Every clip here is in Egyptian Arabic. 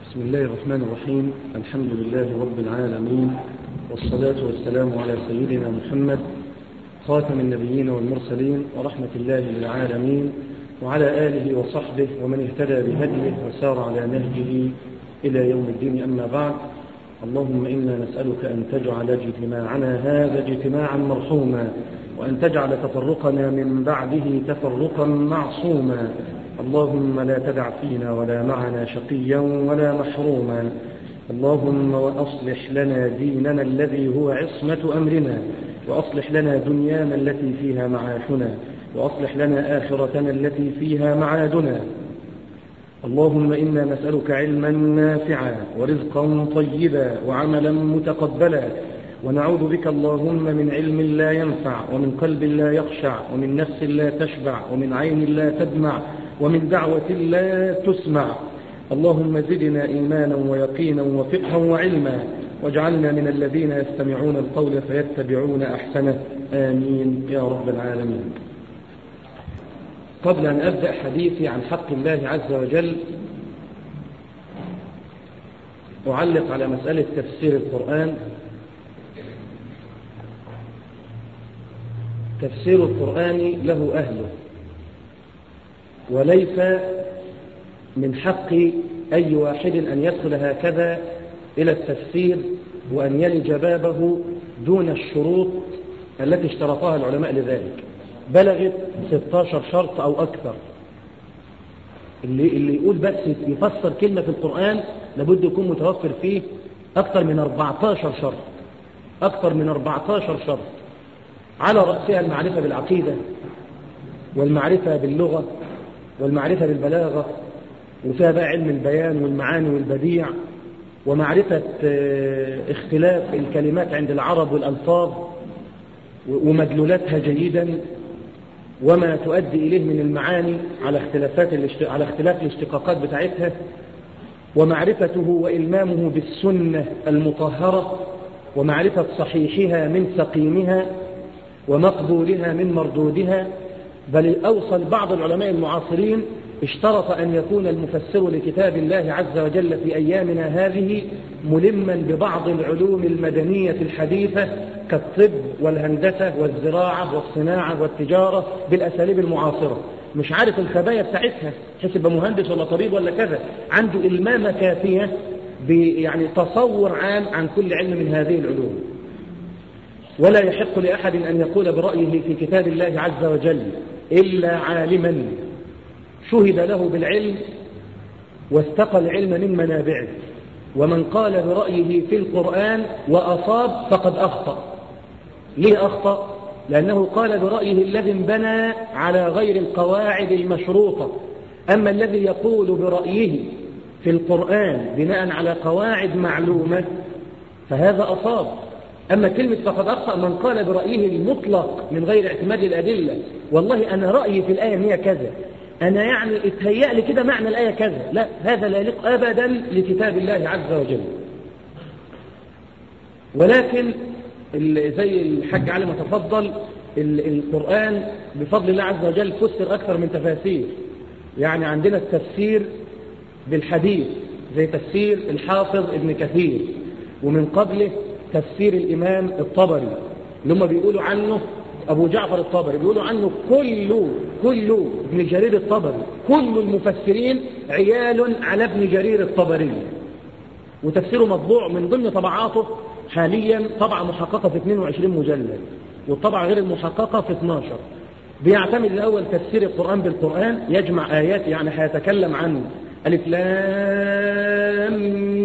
بسم الله الرحمن الرحيم الحمد لله رب العالمين والصلاة والسلام على سيدنا محمد خاتم النبيين والمرسلين ورحمة الله للعالمين وعلى آله وصحبه ومن اهتدى بهديه وسار على نهجه إلى يوم الدين أما بعد اللهم إنا نسألك أن تجعل اجتماعنا هذا اجتماعا مرحوما وأن تجعل تفرقنا من بعده تفرقا معصوما اللهم لا تدع فينا ولا معنا شقيا ولا محروما اللهم وأصلح لنا ديننا الذي هو عصمة أمرنا وأصلح لنا دنيانا التي فيها معاشنا وأصلح لنا آخرتنا التي فيها معادنا اللهم إنا نسألك علما نافعا ورزقا طيبا وعملا متقبلا ونعوذ بك اللهم من علم لا ينفع ومن قلب لا يخشع ومن نفس لا تشبع ومن عين لا تدمع ومن دعوة لا تسمع اللهم زدنا إيمانا ويقينا وفقها وعلما واجعلنا من الذين يستمعون القول فيتبعون أحسنه آمين يا رب العالمين قبل أن أبدأ حديثي عن حق الله عز وجل أعلق على مسألة تفسير القرآن تفسير القرآن له أهله وليس من حق أي واحد أن يدخل هكذا إلى التفسير وأن يلج بابه دون الشروط التي اشترطها العلماء لذلك بلغت 16 شرط أو أكثر اللي, اللي يقول بس يفسر كلمة في القرآن لابد يكون متوفر فيه أكثر من 14 شرط أكثر من 14 شرط على رأسها المعرفة بالعقيدة والمعرفة باللغة والمعرفة بالبلاغة وفيها بقى علم البيان والمعاني والبديع ومعرفة اختلاف الكلمات عند العرب والألفاظ ومدلولاتها جيدا وما تؤدي إليه من المعاني على اختلافات على اختلاف الاشتقاقات بتاعتها ومعرفته وإلمامه بالسنة المطهرة ومعرفة صحيحها من سقيمها ومقبولها من مردودها بل أوصل بعض العلماء المعاصرين اشترط أن يكون المفسر لكتاب الله عز وجل في أيامنا هذه ملما ببعض العلوم المدنية الحديثة كالطب والهندسة والزراعة والصناعة والتجارة بالأساليب المعاصرة مش عارف الخبايا بتاعتها حيث يبقى مهندس ولا طبيب ولا كذا عنده إلمامة كافية يعني تصور عام عن كل علم من هذه العلوم ولا يحق لأحد أن يقول برأيه في كتاب الله عز وجل إلا عالما شهد له بالعلم واستقى العلم من منابعه ومن قال برأيه في القرآن وأصاب فقد أخطأ ليه أخطأ؟ لأنه قال برأيه الذي انبنى على غير القواعد المشروطة أما الذي يقول برأيه في القرآن بناء على قواعد معلومة فهذا أصاب أما كلمة فقد أخطأ من قال برأيه المطلق من غير اعتماد الأدلة والله أنا رأيي في الآية هي كذا أنا يعني اتهيأ لي كده معنى الآية كذا لا هذا لا يليق أبدا لكتاب الله عز وجل ولكن زي الحاج علي ما تفضل القرآن بفضل الله عز وجل فسر أكثر من تفاسير يعني عندنا التفسير بالحديث زي تفسير الحافظ ابن كثير ومن قبله تفسير الإمام الطبري اللي هم بيقولوا عنه أبو جعفر الطبري بيقولوا عنه كل كل ابن جرير الطبري كل المفسرين عيال على ابن جرير الطبري وتفسيره مطبوع من ضمن طبعاته حاليا طبعة محققة في 22 مجلد والطبعة غير المحققة في 12 بيعتمد الأول تفسير القرآن بالقرآن يجمع آيات يعني هيتكلم عن ألف لام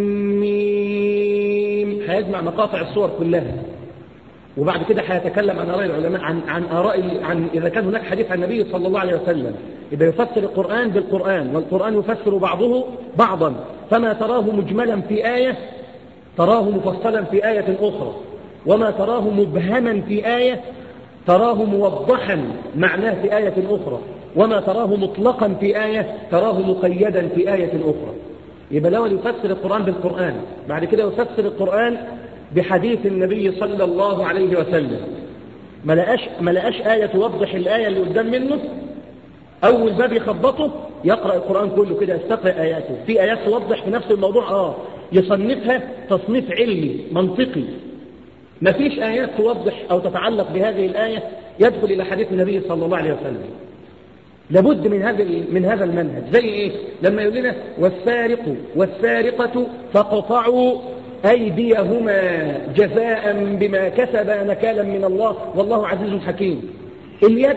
ميم هيجمع مقاطع الصور كلها وبعد كده هيتكلم عن آراء العلماء عن عن آراء عن إذا كان هناك حديث عن النبي صلى الله عليه وسلم يبقى يفسر القرآن بالقرآن والقرآن يفسر بعضه بعضا فما تراه مجملا في آية تراه مفصلا في آية أخرى وما تراه مبهما في آية تراه موضحا معناه في آية أخرى وما تراه مطلقا في آية تراه مقيدا في آية أخرى يبقى الأول يفسر القرآن بالقرآن بعد كده يفسر القرآن بحديث النبي صلى الله عليه وسلم ما لقاش, ما لقاش آية توضح الآية اللي قدام منه أول باب يخبطه يقرأ القرآن كله كده يستقرأ آياته في آيات توضح في نفس الموضوع آه يصنفها تصنيف علمي منطقي ما فيش آيات توضح أو تتعلق بهذه الآية يدخل إلى حديث النبي صلى الله عليه وسلم لابد من هذا من هذا المنهج زي ايه لما يقول لنا والسارق والسارقة فاقطعوا أيديهما جزاء بما كسبا نكالا من الله والله عزيز حكيم اليد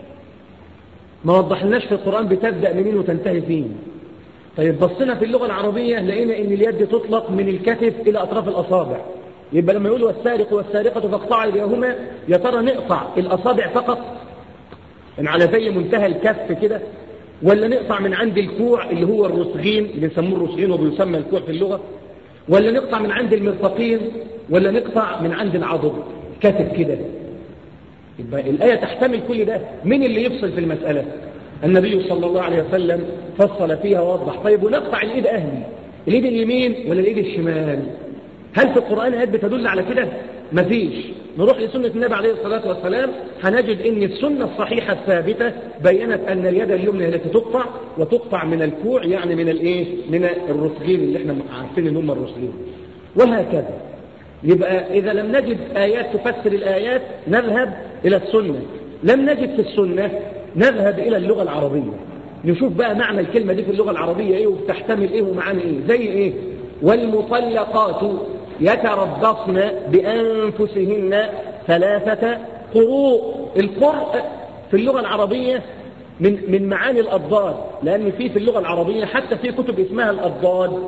ما وضحناش في القرآن بتبدأ منين وتنتهي فين طيب بصينا في اللغة العربية لقينا ان اليد تطلق من الكتف إلى أطراف الأصابع يبقى لما يقولوا السارق والسارقة فاقطعوا أيديهما يا ترى نقطع الأصابع فقط يعني على زي منتهى الكف كده ولا نقطع من عند الكوع اللي هو الرسغين اللي بيسموه الرسغين وبيسمى الكوع في اللغة ولا نقطع من عند المرفقين ولا نقطع من عند العضد كتف كده يبقى الآية تحتمل كل ده مين اللي يفصل في المسألة النبي صلى الله عليه وسلم فصل فيها ووضح طيب ونقطع الإيد أهلي الإيد اليمين ولا الإيد الشمال هل في القرآن آيات بتدل على كده مفيش نروح لسنة النبي عليه الصلاة والسلام هنجد ان السنة الصحيحة الثابتة بينت ان اليد اليمنى التي تقطع وتقطع من الكوع يعني من الايه من الرسلين اللي احنا عارفين ان هم الرسلين وهكذا يبقى اذا لم نجد ايات تفسر الايات نذهب الى السنة لم نجد في السنة نذهب الى اللغة العربية نشوف بقى معنى الكلمة دي في اللغة العربية ايه وبتحتمل ايه ومعاني ايه زي ايه والمطلقات يتربصن بأنفسهن ثلاثة قروء القرء في اللغة العربية من من معاني الأضداد لأن في في اللغة العربية حتى في كتب اسمها الأضداد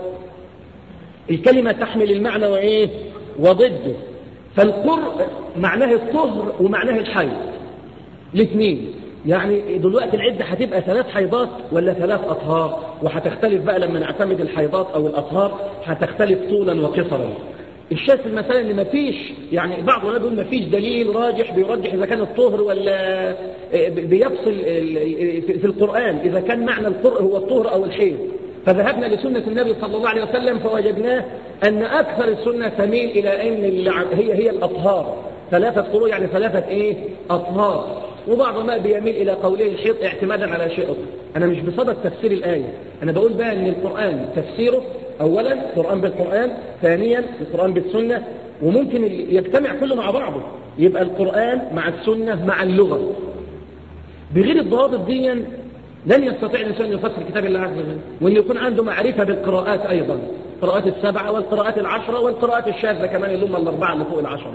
الكلمة تحمل المعنى وإيه وضده فالقرء معناه الطهر ومعناه الحيض الاثنين يعني دلوقتي العدة هتبقى ثلاث حيضات ولا ثلاث أطهار وهتختلف بقى لما نعتمد الحيضات أو الأطهار هتختلف طولا وقصرا الشاهد في المسألة ان مفيش يعني بعض الناس بيقول مفيش دليل راجح بيرجح اذا كان الطهر ولا بيفصل في القرآن اذا كان معنى القرء هو الطهر او الحيض فذهبنا لسنة النبي صلى الله عليه وسلم فوجدناه ان اكثر السنة تميل الى ان هي هي الاطهار ثلاثة قروء يعني ثلاثة ايه اطهار وبعض ما بيميل إلى قوله الحيط اعتمادا على شيء أخر أنا مش بصدد تفسير الآية أنا بقول بقى أن القرآن تفسيره أولا القرآن بالقرآن ثانيا القرآن بالسنة وممكن يجتمع كله مع بعضه يبقى القرآن مع السنة مع اللغة بغير الضوابط دي لن يستطيع الإنسان أن يفسر كتاب الله عز وجل وأن يكون عنده معرفة بالقراءات أيضا القراءات السبعة والقراءات العشرة والقراءات الشاذة كمان اللي هم الأربعة اللي فوق العشرة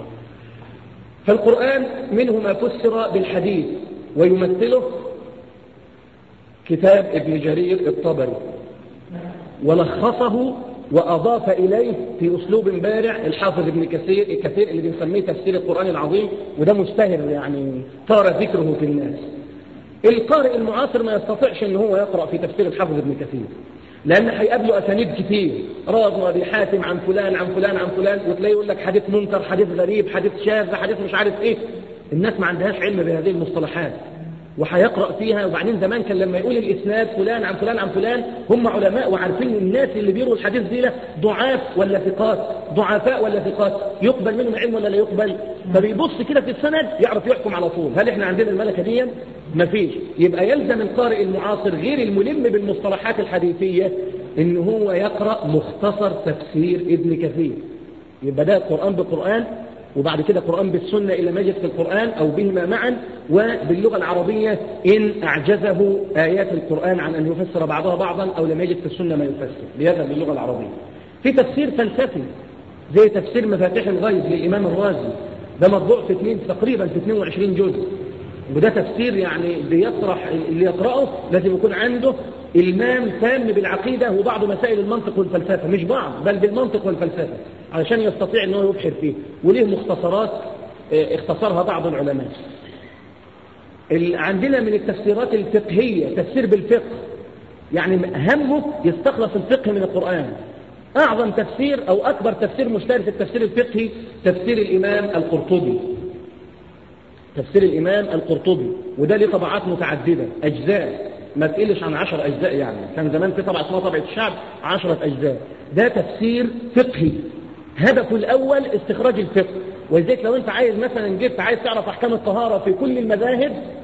فالقرآن منه ما فسر بالحديث ويمثله كتاب ابن جرير الطبري ولخصه وأضاف إليه في أسلوب بارع الحافظ ابن كثير الكثير اللي بنسميه تفسير القرآن العظيم وده مستهر يعني طار ذكره في الناس القارئ المعاصر ما يستطيعش ان هو يقرأ في تفسير الحافظ ابن كثير لأن هيقابله أسانيد كتير راض وابي حاتم عن فلان عن فلان عن فلان وتلاقيه يقول لك حديث منكر حديث غريب حديث شاذ حديث مش عارف ايه الناس ما عندهاش علم بهذه المصطلحات وهيقرأ فيها وبعدين زمان كان لما يقول الإسناد فلان عن فلان عن فلان هم علماء وعارفين الناس اللي بيروا الحديث دي ضعاف ولا ثقات ضعفاء ولا ثقات يقبل منهم علم ولا لا يقبل فبيبص كده في السند يعرف يحكم على طول هل احنا عندنا الملكة دي مفيش يبقى يلزم القارئ المعاصر غير الملم بالمصطلحات الحديثية ان هو يقرأ مختصر تفسير ابن كثير يبقى ده القرآن بقرآن وبعد كده قرآن بالسنة إلى ما يجد في القرآن أو بهما معا وباللغة العربية إن أعجزه آيات القرآن عن أن يفسر بعضها بعضا أو لم يجد في السنة ما يفسر بيذهب باللغة العربية في تفسير فلسفي زي تفسير مفاتيح الغيب للإمام الرازي ده مطبوع في اثنين تقريبا في 22 جزء وده تفسير يعني بيطرح اللي يقرأه لازم يكون عنده المام تام بالعقيدة وبعض مسائل المنطق والفلسفة مش بعض بل بالمنطق والفلسفة علشان يستطيع أنه يبحر فيه وليه مختصرات اختصرها بعض العلماء عندنا من التفسيرات الفقهية تفسير بالفقه يعني همه يستخلص الفقه من القرآن أعظم تفسير أو أكبر تفسير مشترك في التفسير الفقهي تفسير الإمام القرطبي تفسير الإمام القرطبي وده ليه طبعات متعددة أجزاء ما تقلش عن عشر أجزاء يعني كان زمان في طبعة اسمها طبعة الشعب عشرة أجزاء ده تفسير فقهي هدفه الأول استخراج الفقه ولذلك لو أنت عايز مثلا جبت عايز تعرف أحكام الطهارة في كل المذاهب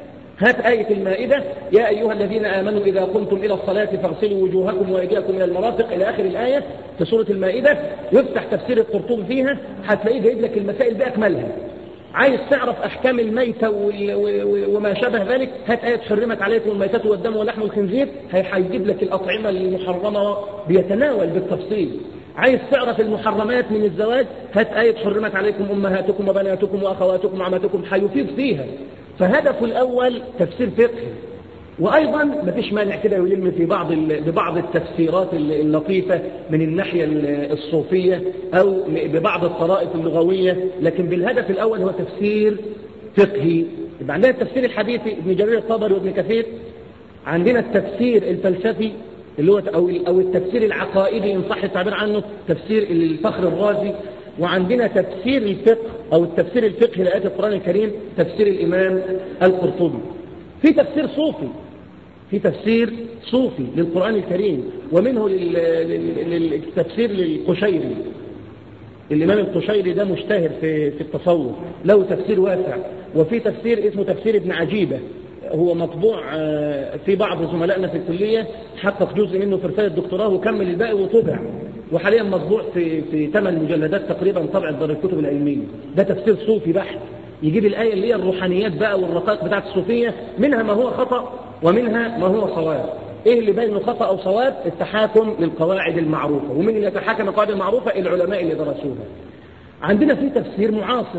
هات آية المائدة يا أيها الذين آمنوا إذا قمتم إلى الصلاة فاغسلوا وجوهكم وأيديكم إلى المرافق إلى آخر الآية في سورة المائدة وافتح تفسير القرطبي فيها هتلاقيه جايب لك المسائل بأكملها عايز تعرف أحكام الميتة وما شابه ذلك هات آية حرمت عليكم الميتة والدم ولحم الخنزير هيجيب لك الأطعمة المحرمة بيتناول بالتفصيل عايز تعرف المحرمات من الزواج هات آية حرمت عليكم أمهاتكم وبناتكم وأخواتكم وعماتكم حيفيد فيها فهدفه الأول تفسير فقهي وأيضا ما فيش مانع كده يلم في بعض ببعض التفسيرات اللطيفة من الناحية الصوفية أو ببعض الطرائف اللغوية لكن بالهدف الأول هو تفسير فقهي يبقى عندنا التفسير الحديثي ابن جرير الطبري وابن كثير عندنا التفسير الفلسفي اللي هو أو أو التفسير العقائدي إن صح التعبير عنه تفسير الفخر الرازي وعندنا تفسير الفقه أو التفسير الفقهي لآيات القرآن الكريم تفسير الإمام القرطبي في تفسير صوفي في تفسير صوفي للقرآن الكريم ومنه للتفسير للقشيري الإمام القشيري ده مشتهر في في التصوف له تفسير واسع وفي تفسير اسمه تفسير ابن عجيبة هو مطبوع في بعض زملائنا في الكلية حقق جزء منه في رسالة دكتوراه وكمل الباقي وطبع وحاليا مطبوع في في ثمان مجلدات تقريبا طبع دار الكتب العلمية ده تفسير صوفي بحت يجيب الآية اللي هي الروحانيات بقى والرقائق بتاعت الصوفية منها ما هو خطأ ومنها ما هو صواب ايه اللي بين خطأ او صواب التحاكم للقواعد المعروفة ومن اللي يتحاكم القواعد المعروفة العلماء اللي درسوها عندنا في تفسير معاصر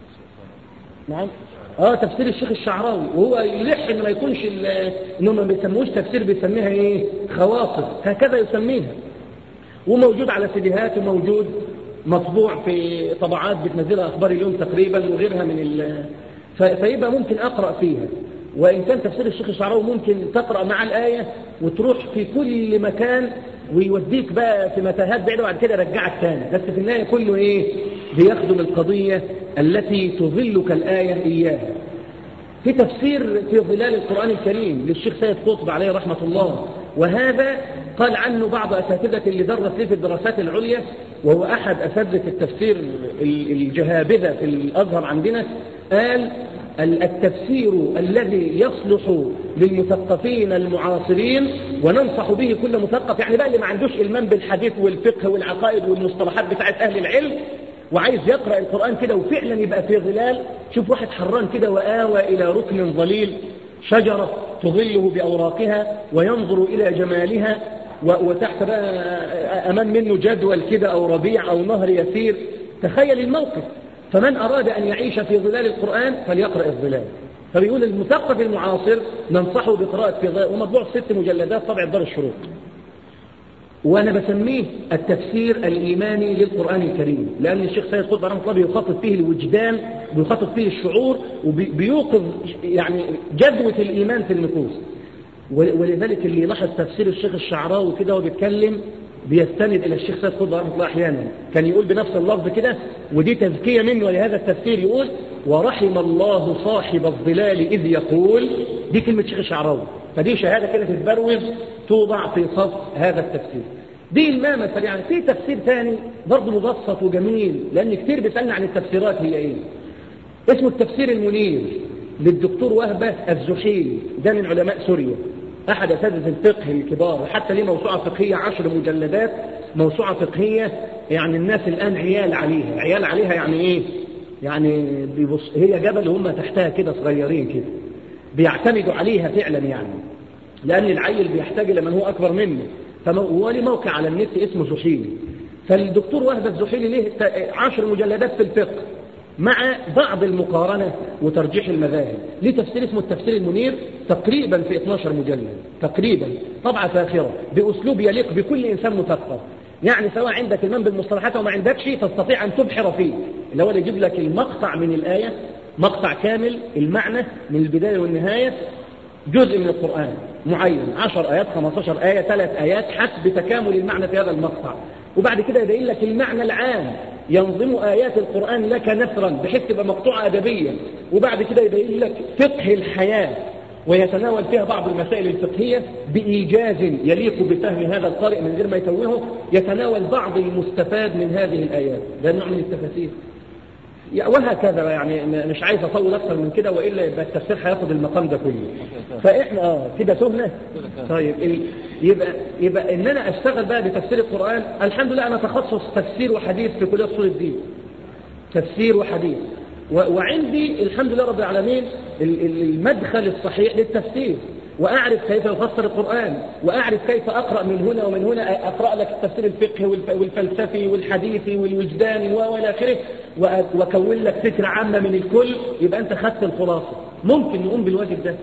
نعم اه تفسير الشيخ الشعراوي وهو يلح ان ما يكونش انه ما بيسموش تفسير بيسميها ايه خواصر هكذا يسميها وموجود على سيديهات وموجود مطبوع في طبعات بتنزلها اخبار اليوم تقريبا وغيرها من ال... فيبقى ممكن اقرا فيها وان كان تفسير الشيخ الشعراوي ممكن تقرا مع الايه وتروح في كل مكان ويوديك بقى في متاهات بعيده وبعد كده يرجعك تاني بس في النهايه كله ايه بيخدم القضيه التي تظلك الايه اياها في تفسير في ظلال القرآن الكريم للشيخ سيد قطب عليه رحمة الله وهذا قال عنه بعض أساتذة اللي درس ليه في الدراسات العليا وهو أحد أساتذة التفسير الجهابذة في الأزهر عندنا قال التفسير الذي يصلح للمثقفين المعاصرين وننصح به كل مثقف يعني بقى اللي ما عندوش إلمام بالحديث والفقه والعقائد والمصطلحات بتاعت أهل العلم وعايز يقرأ القرآن كده وفعلا يبقى في ظلال شوف واحد حران كده وآوى إلى ركن ظليل شجرة تظله بأوراقها وينظر إلى جمالها وتحت بقى أمام منه جدول كده أو ربيع أو نهر يسير تخيل الموقف فمن أراد أن يعيش في ظلال القرآن فليقرأ الظلال فبيقول المثقف المعاصر ننصحه بقراءة في ظلال ومطبوع ست مجلدات طبع دار الشروق وأنا بسميه التفسير الإيماني للقرآن الكريم لأن الشيخ سيد قطب رحمه الله بيخاطب فيه الوجدان بيخاطب فيه الشعور وبيوقظ يعني جذوة الإيمان في النفوس ولذلك اللي يلاحظ تفسير الشيخ الشعراوي كده وبيتكلم بيستند إلى الشيخ سيد قطب رحمه الله أحيانا كان يقول بنفس اللفظ كده ودي تزكية منه ولهذا التفسير يقول ورحم الله صاحب الظلال إذ يقول دي كلمة الشيخ الشعراوي فدي شهادة كده تتبروز توضع في صف هذا التفسير دي المامة يعني في تفسير ثاني برضه مبسط وجميل لأن كتير بيسألنا عن التفسيرات هي إيه اسمه التفسير المنير للدكتور وهبة الزحيلي ده من علماء سوريا أحد أساتذة الفقه الكبار وحتى ليه موسوعة فقهية عشر مجلدات موسوعة فقهية يعني الناس الآن عيال عليها عيال عليها يعني إيه يعني بيبص هي جبل هم تحتها كده صغيرين كده بيعتمدوا عليها فعلا يعني لأن العيل بيحتاج لمن هو أكبر منه فهو ليه موقع على النت اسمه زحيلي فالدكتور وهبة الزحيلي ليه عشر مجلدات في الفقه مع بعض المقارنة وترجيح المذاهب ليه تفسير اسمه التفسير المنير تقريبا في 12 مجلد تقريبا طبعة فاخرة بأسلوب يليق بكل إنسان مثقف يعني سواء عندك المام بالمصطلحات أو ما عندكش تستطيع أن تبحر فيه اللي هو يجيب لك المقطع من الآية مقطع كامل المعنى من البداية والنهاية جزء من القرآن معين 10 آيات 15 آية 3 آيات حسب تكامل المعنى في هذا المقطع وبعد كده يبين لك المعنى العام ينظم آيات القرآن لك نثرا بحيث تبقى مقطوعة أدبيا وبعد كده يبين لك فقه الحياة ويتناول فيها بعض المسائل الفقهية بإيجاز يليق بفهم هذا القارئ من غير ما يتوهه يتناول بعض المستفاد من هذه الآيات ده نوع من التفاسير وهكذا يعني مش عايز اطول اكثر من كده والا يبقى التفسير هياخد المقام ده كله فاحنا اه كده سهله طيب يبقى يبقى ان انا اشتغل بقى بتفسير القران الحمد لله انا تخصص تفسير وحديث في كليه اصول الدين تفسير وحديث وعندي الحمد لله رب العالمين المدخل الصحيح للتفسير وأعرف كيف يفسر القرآن وأعرف كيف أقرأ من هنا ومن هنا أقرأ لك التفسير الفقهي والفلسفي والحديثي والوجداني وإلى آخره وأكون لك فكرة عامة من الكل يبقى أنت خدت الخلاصة ممكن نقوم بالواجب ده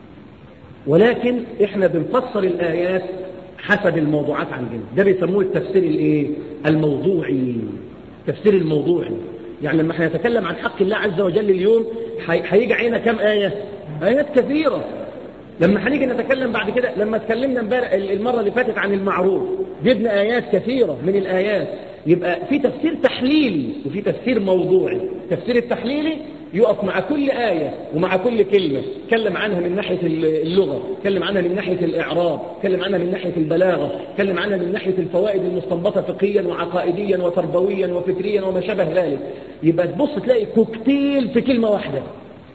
ولكن إحنا بنفسر الآيات حسب الموضوعات عندنا ده بيسموه التفسير الايه الموضوعي التفسير الموضوعي يعني لما احنا نتكلم عن حق الله عز وجل اليوم هيجي علينا كم آية آيات كثيرة لما هنيجي نتكلم بعد كده لما اتكلمنا امبارح المرة اللي فاتت عن المعروف جبنا آيات كثيرة من الآيات يبقى في تفسير تحليلي وفي تفسير موضوعي التفسير التحليلي يقف مع كل آية ومع كل كلمة اتكلم عنها من ناحية اللغة اتكلم عنها من ناحية الإعراب اتكلم عنها من ناحية البلاغة اتكلم عنها من ناحية الفوائد المستنبطة فقهيا وعقائديا وتربويا وفكريا وما شابه ذلك يبقى تبص تلاقي كوكتيل في كلمة واحدة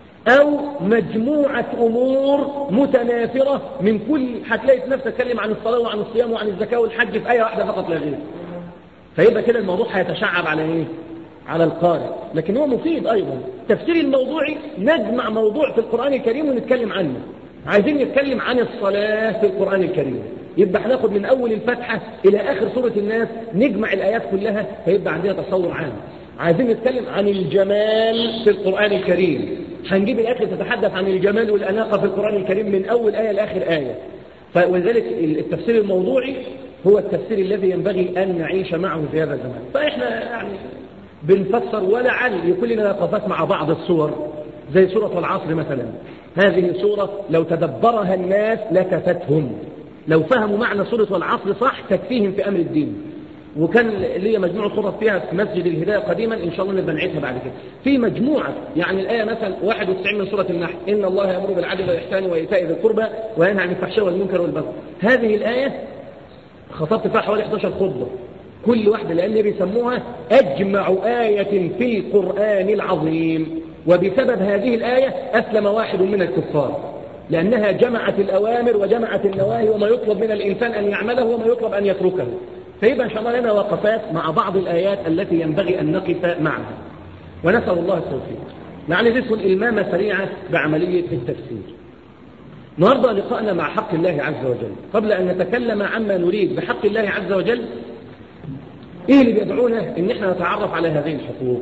أو مجموعة أمور متنافرة من كل هتلاقي في نفسك تتكلم عن الصلاة وعن الصيام وعن الزكاة والحج في آية واحدة فقط لا غير فيبقى كده الموضوع هيتشعب على إيه؟ على القارئ لكن هو مفيد أيضا تفسير الموضوعي نجمع موضوع في القرآن الكريم ونتكلم عنه عايزين نتكلم عن الصلاة في القرآن الكريم يبقى هناخد من أول الفتحة إلى آخر سورة الناس نجمع الآيات كلها فيبقى عندنا تصور عام عايزين نتكلم عن الجمال في القرآن الكريم هنجيب الآيات اللي تتحدث عن الجمال والأناقة في القرآن الكريم من أول آية لآخر آية ولذلك التفسير الموضوعي هو التفسير الذي ينبغي أن نعيش معه في هذا الزمان فإحنا يعني بنفسر ولعل يكون لنا وقفات مع بعض الصور زي سورة العصر مثلا هذه سورة لو تدبرها الناس لكفتهم لو فهموا معنى سورة العصر صح تكفيهم في أمر الدين وكان لي مجموعة خطط فيها في مسجد الهداية قديما إن شاء الله نبقى نعيدها بعد كده في مجموعة يعني الآية مثلا 91 من سورة النحل إن الله يأمر بالعدل والإحسان وإيتاء ذي القربى وينهى عن الفحشاء والمنكر والبغي هذه الآية خطبت فيها حوالي 11 خطبة كل واحدة لأن بيسموها أجمع آية في القرآن العظيم وبسبب هذه الآية أسلم واحد من الكفار لأنها جمعت الأوامر وجمعت النواهي وما يطلب من الإنسان أن يعمله وما يطلب أن يتركه فيبقى إن شاء الله لنا وقفات مع بعض الآيات التي ينبغي أن نقف معها ونسأل الله التوفيق لعل ندخل إلمامة سريعة بعملية التفسير النهاردة لقاءنا مع حق الله عز وجل قبل أن نتكلم عما نريد بحق الله عز وجل إيه اللي بيدعونا إن إحنا نتعرف على هذه الحقوق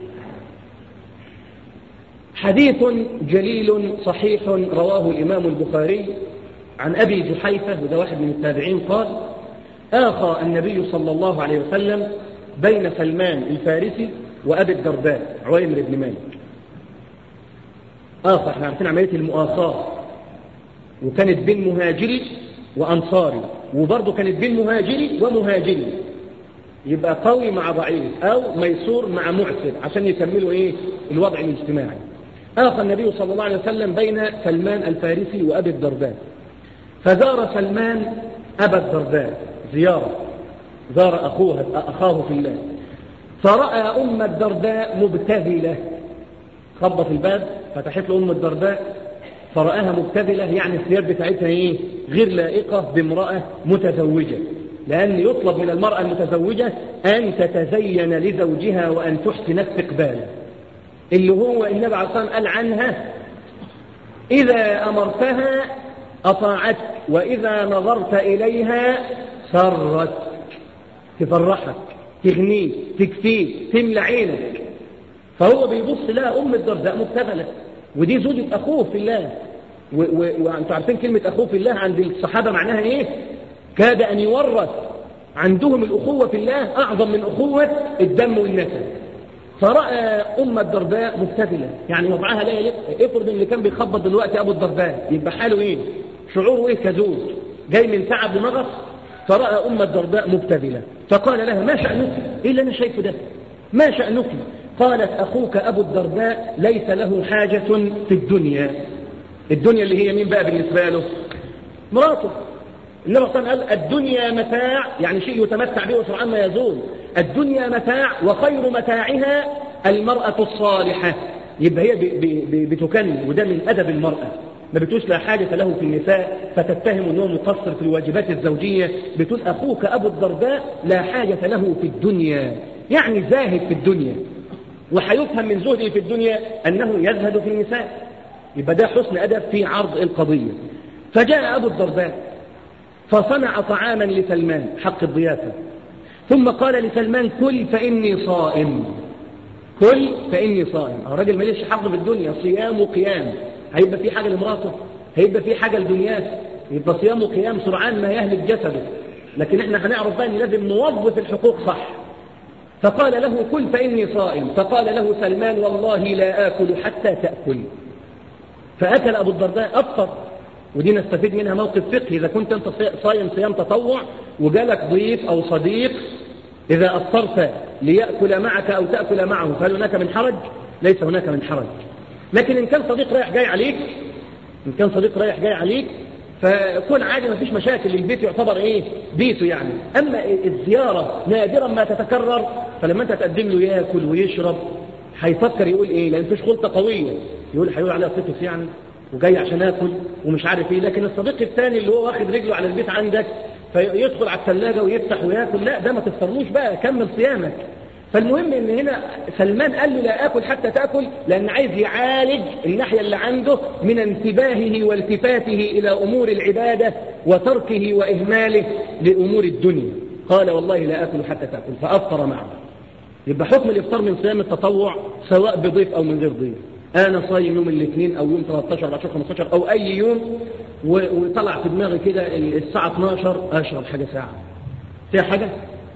حديث جليل صحيح رواه الإمام البخاري عن أبي جحيفة وده واحد من التابعين قال آخى النبي صلى الله عليه وسلم بين سلمان الفارسي وأبي الدرداء عويمر بن مالك آخى احنا عارفين عملية المؤاخاة وكانت بين مهاجري وأنصاري وبرضه كانت بين مهاجري ومهاجري يبقى قوي مع ضعيف أو ميسور مع معسر عشان يكملوا إيه الوضع الاجتماعي آخى النبي صلى الله عليه وسلم بين سلمان الفارسي وأبي الدرداء فزار سلمان أبا الدرداء زيارة زار أخوها أخاه في الله فرأى أم الدرداء مبتذلة خبط الباب فتحت له أم الدرداء فرآها مبتذلة يعني الثياب بتاعتها إيه غير لائقة بامرأة متزوجة لأن يطلب من المرأة المتزوجة أن تتزين لزوجها وأن تحسن استقباله اللي هو النبي عليه الصلاة والسلام قال عنها إذا أمرتها أطاعتك وإذا نظرت إليها سرت تفرحك تغنيك تكفيك تملى عينك فهو بيبص لها أم الدرداء مبتذلة ودي زوجة أخوه في الله وأنتم عارفين كلمة أخوه في الله عند الصحابة معناها إيه كاد أن يورث عندهم الأخوة في الله أعظم من أخوة الدم والنسب فرأى أم الدرداء مبتذلة يعني وضعها لا يليق افرض اللي كان بيخبط دلوقتي أبو الدرداء يبقى حاله إيه شعوره إيه كزوج جاي من تعب ومغص فرأى أم الدرداء مبتذلة فقال لها ما شأنك إيه اللي أنا شايفه ده ما شأنك قالت أخوك أبو الدرداء ليس له حاجة في الدنيا الدنيا اللي هي مين بقى بالنسبة له مراته النبي صلى الله عليه وسلم قال الدنيا متاع يعني شيء يتمتع به وسرعان ما يزول الدنيا متاع وخير متاعها المرأة الصالحة يبقى هي بتكن وده من أدب المرأة ما بتقولش لا حاجة له في النساء فتتهم أنه مقصر في الواجبات الزوجية بتقول أخوك أبو الدرداء لا حاجة له في الدنيا يعني زاهد في الدنيا وحيفهم من زهده في الدنيا أنه يزهد في النساء يبقى ده حسن أدب في عرض القضية فجاء أبو الدرداء فصنع طعاما لسلمان حق الضيافة ثم قال لسلمان كل فإني صائم كل فإني صائم الراجل ماليش حق في الدنيا صيام وقيام هيبقى في حاجة لمراته هيبقى في حاجة لدنياه يبقى صيام وقيام سرعان ما يهلك جسده لكن احنا هنعرف بقى ان لازم نوظف الحقوق صح فقال له كل فإني صائم فقال له سلمان والله لا آكل حتى تأكل فأكل أبو الدرداء أفطر ودي نستفيد منها موقف فقهي إذا كنت أنت صايم صيام تطوع وجالك ضيف أو صديق إذا أفطرت ليأكل معك أو تأكل معه فهل هناك من حرج؟ ليس هناك من حرج لكن إن كان صديق رايح جاي عليك إن كان صديق رايح جاي عليك فكون عادي ما فيش مشاكل البيت يعتبر ايه بيته يعني اما الزيارة نادرا ما تتكرر فلما انت تقدم له ياكل ويشرب هيفكر يقول ايه لان فيش خلطة قوية يقول هيقول عليها صفص يعني وجاي عشان اكل ومش عارف ايه لكن الصديق الثاني اللي هو واخد رجله على البيت عندك فيدخل على الثلاجة ويفتح وياكل لا ده ما تفطرلوش بقى كمل صيامك فالمهم ان هنا سلمان قال له لا اكل حتى تاكل لان عايز يعالج الناحيه اللي عنده من انتباهه والتفاته الى امور العباده وتركه واهماله لامور الدنيا قال والله لا اكل حتى تاكل فافطر معه يبقى حكم الافطار من صيام التطوع سواء بضيف او من غير ضيف انا صايم يوم الاثنين او يوم 13 14 15 او اي يوم وطلع في دماغي كده الساعه 12 اشرب حاجه ساعه فيها حاجه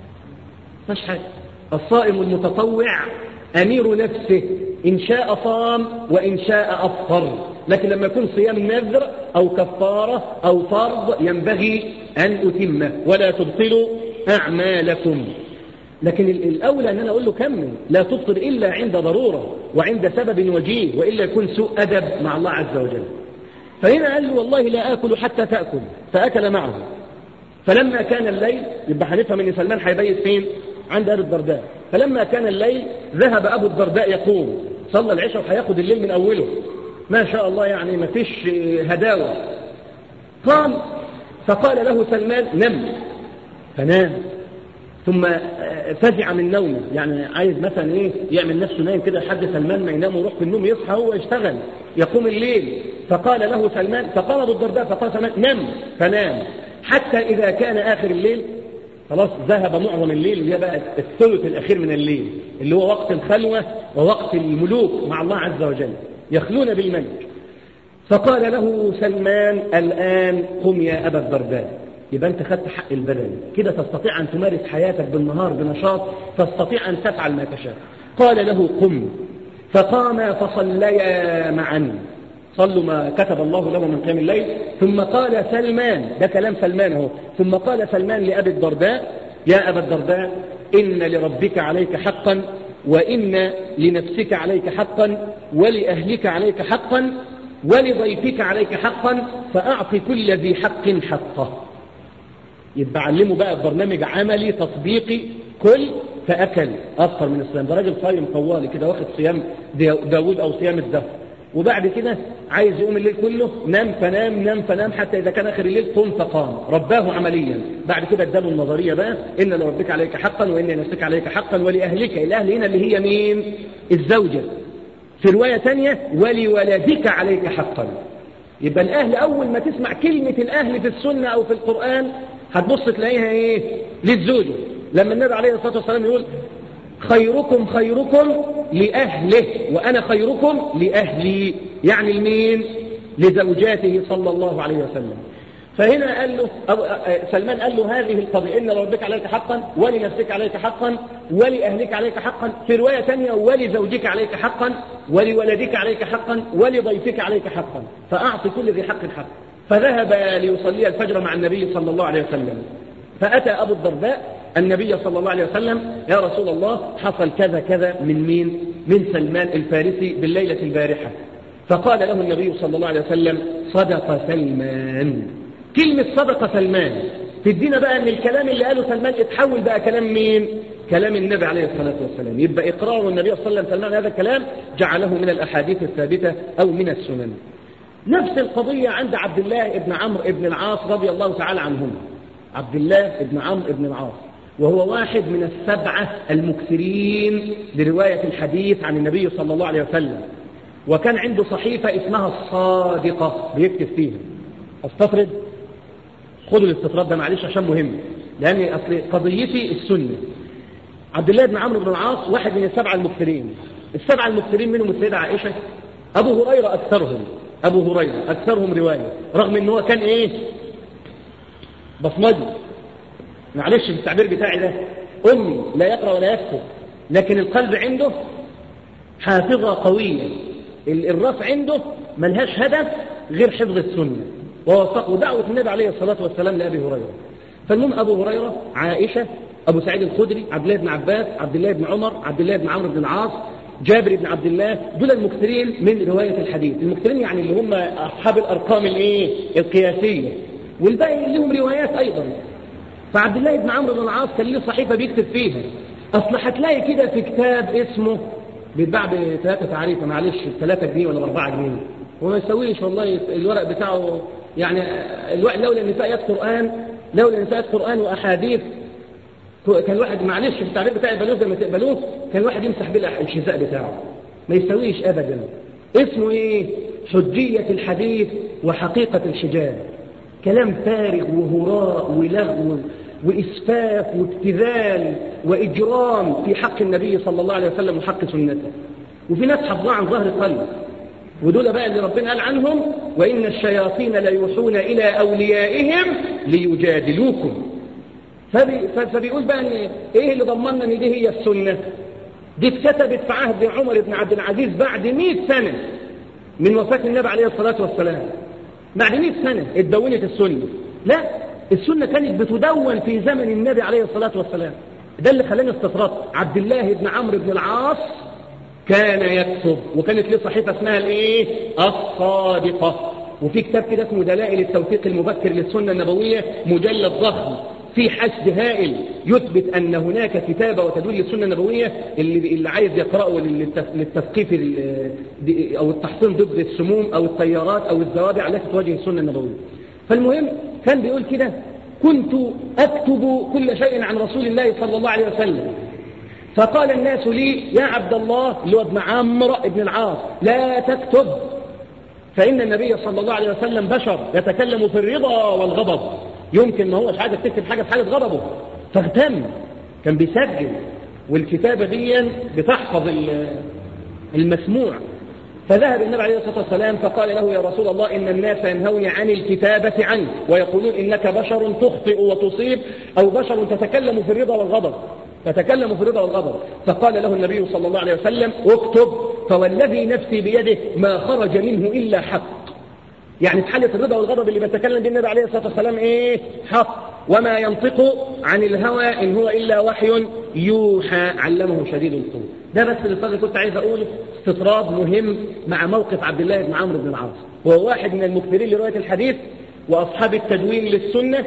مش حاجه الصائم المتطوع أمير نفسه إن شاء صام وإن شاء أفطر لكن لما يكون صيام نذر أو كفارة أو فرض ينبغي أن أتمه ولا تبطلوا أعمالكم لكن الأولى أن أنا أقول له كمل لا تبطل إلا عند ضرورة وعند سبب وجيه وإلا يكون سوء أدب مع الله عز وجل فهنا قال له والله لا آكل حتى تأكل فأكل معه فلما كان الليل يبقى هنفهم ان سلمان هيبيت فين عند أبي الدرداء فلما كان الليل ذهب أبو الدرداء يقوم صلى العشاء وهياخد الليل من أوله ما شاء الله يعني ما فيش هداوة قام فقال له سلمان نم فنام ثم فزع من نومه يعني عايز مثلا ايه يعمل نفسه نايم كده لحد سلمان ما ينام ويروح في النوم يصحى هو يشتغل يقوم الليل فقال له سلمان فقال ابو الدرداء فقال سلمان نم فنام حتى اذا كان اخر الليل خلاص ذهب معظم الليل اللي هي بقى الثلث الأخير من الليل اللي هو وقت الخلوة ووقت الملوك مع الله عز وجل يخلون بالملك فقال له سلمان الآن قم يا أبا الدرداء يبقى أنت خدت حق البدن كده تستطيع أن تمارس حياتك بالنهار بنشاط تستطيع أن تفعل ما تشاء قال له قم فقام فصليا معا صلوا ما كتب الله له من قيام الليل ثم قال سلمان ده كلام سلمان اهو ثم قال سلمان لأبي الدرداء يا أبا الدرداء إن لربك عليك حقا وإن لنفسك عليك حقا ولأهلك عليك حقا ولضيفك عليك حقا فأعط كل ذي حق حقه يبقى علمه بقى برنامج عملي تطبيقي كل فأكل أكثر من الصيام ده راجل صايم طوالي كده واخد صيام داود أو صيام الدهر وبعد كده عايز يقوم الليل كله نام فنام نام فنام حتى إذا كان آخر الليل قم فقام رباه عمليا بعد كده اداله النظرية بقى إن لربك عليك حقا وإن لنفسك عليك حقا ولأهلك الأهل هنا اللي هي مين الزوجة في رواية ثانية ولولدك عليك حقا يبقى الأهل أول ما تسمع كلمة الأهل في السنة أو في القرآن هتبص تلاقيها إيه للزوجة لما النبي عليه الصلاة والسلام يقول خيركم خيركم لأهله وأنا خيركم لأهلي يعني المين لزوجاته صلى الله عليه وسلم فهنا قال له سلمان قال له هذه القضية إن لربك عليك حقا ولنفسك عليك حقا ولأهلك عليك حقا في رواية ثانية ولزوجك عليك حقا ولولدك عليك حقا ولضيفك عليك حقا فأعطي كل ذي حق حق فذهب ليصلي الفجر مع النبي صلى الله عليه وسلم فأتى أبو الدرداء النبي صلى الله عليه وسلم يا رسول الله حصل كذا كذا من مين من سلمان الفارسي بالليلة البارحة فقال له النبي صلى الله عليه وسلم صدق سلمان كلمة صدق سلمان تدينا بقى ان الكلام اللي قاله سلمان اتحول بقى كلام مين كلام النبي عليه الصلاة والسلام يبقى إقرار النبي صلى الله عليه وسلم هذا الكلام جعله من الأحاديث الثابتة أو من السنن نفس القضية عند عبد الله بن عمرو بن العاص رضي الله تعالى عنهما عبد الله بن عمرو بن العاص وهو واحد من السبعة المكثرين لرواية الحديث عن النبي صلى الله عليه وسلم وكان عنده صحيفة اسمها الصادقة بيكتب فيها استطرد خذوا الاستطراد ده معلش عشان مهم لأن أصل قضيتي السنة عبد الله بن عمرو بن العاص واحد من السبعة المكثرين السبعة المكثرين منهم السيدة عائشة أبو هريرة أكثرهم أبو هريرة أكثرهم رواية رغم أنه هو كان إيه بصمجي معلش في التعبير بتاعي ده أمي لا يقرأ ولا يكتب لكن القلب عنده حافظة قوية الراس عنده ملهاش هدف غير حفظ السنة ووثقوا دعوة النبي عليه الصلاة والسلام لأبي هريرة فالمهم أبو هريرة عائشة أبو سعيد الخدري عبد الله بن عباس عبد الله بن عمر عبد الله بن عمرو بن العاص جابر بن عبد الله دول المكثرين من رواية الحديث المكثرين يعني اللي هم أصحاب الأرقام الايه القياسية والباقي لهم روايات أيضا فعبد الله بن عمرو بن العاص كان له صحيفة بيكتب فيها أصل هتلاقي كده في كتاب اسمه بيتباع بثلاثة تعريفة معلش بثلاثة جنيه ولا بأربعة جنيه وما يسويش والله الورق بتاعه يعني لولا ان فيها قرآن لولا ان فيها قرآن وأحاديث كان الواحد معلش في التعبير بتاع البلوز لما تقبلوه كان الواحد يمسح بيه الحذاء بتاعه ما يسويش أبدا اسمه ايه حجية الحديث وحقيقة الحجاب كلام فارغ وهراء ولغو وإسفاف وابتذال وإجرام في حق النبي صلى الله عليه وسلم وحق سنته وفي ناس حفظوه عن ظهر قلب ودول بقى اللي ربنا قال عنهم وإن الشياطين ليوحون إلى أوليائهم ليجادلوكم فبي فبيقول بقى إن إيه اللي ضمننا إن دي هي السنة دي اتكتبت في عهد عمر بن عبد العزيز بعد 100 سنة من وفاة النبي عليه الصلاة والسلام بعد 100 سنة اتدونت السنة لا السنة كانت بتدون في زمن النبي عليه الصلاة والسلام ده اللي خلاني استطرد عبد الله بن عمرو بن العاص كان يكتب وكانت له صحيفة اسمها الايه الصادقة وفي كتاب كده اسمه دلائل التوثيق المبكر للسنة النبوية مجلد ضخم في حشد هائل يثبت أن هناك كتابة وتدل للسنة النبوية اللي, اللي عايز يقرأه للتثقيف أو التحصين ضد السموم أو التيارات أو الزوابع التي تواجه السنة النبوية فالمهم كان بيقول كده كنت أكتب كل شيء عن رسول الله صلى الله عليه وسلم فقال الناس لي يا عبد الله اللي هو ابن عمرو بن العاص لا تكتب فإن النبي صلى الله عليه وسلم بشر يتكلم في الرضا والغضب يمكن ما هوش عايز تكتب حاجة في حالة غضبه فاغتم كان بيسجل والكتابة دي بتحفظ المسموع فذهب النبي عليه الصلاة والسلام فقال له يا رسول الله إن الناس ينهون عن الكتابة عنك ويقولون إنك بشر تخطئ وتصيب أو بشر تتكلم في الرضا والغضب تتكلم في الرضا والغضب فقال له النبي صلى الله عليه وسلم اكتب فوالذي نفسي بيده ما خرج منه إلا حق يعني في حالة الرضا والغضب اللي بيتكلم به النبي عليه الصلاة والسلام ايه حق وما ينطق عن الهوى إن هو إلا وحي يوحى علمه شديد القوة ده بس اللي كنت عايز أقوله استطراد مهم مع موقف عبد الله بن عمرو بن العاص وهو واحد من المكثرين لرواية الحديث وأصحاب التدوين للسنة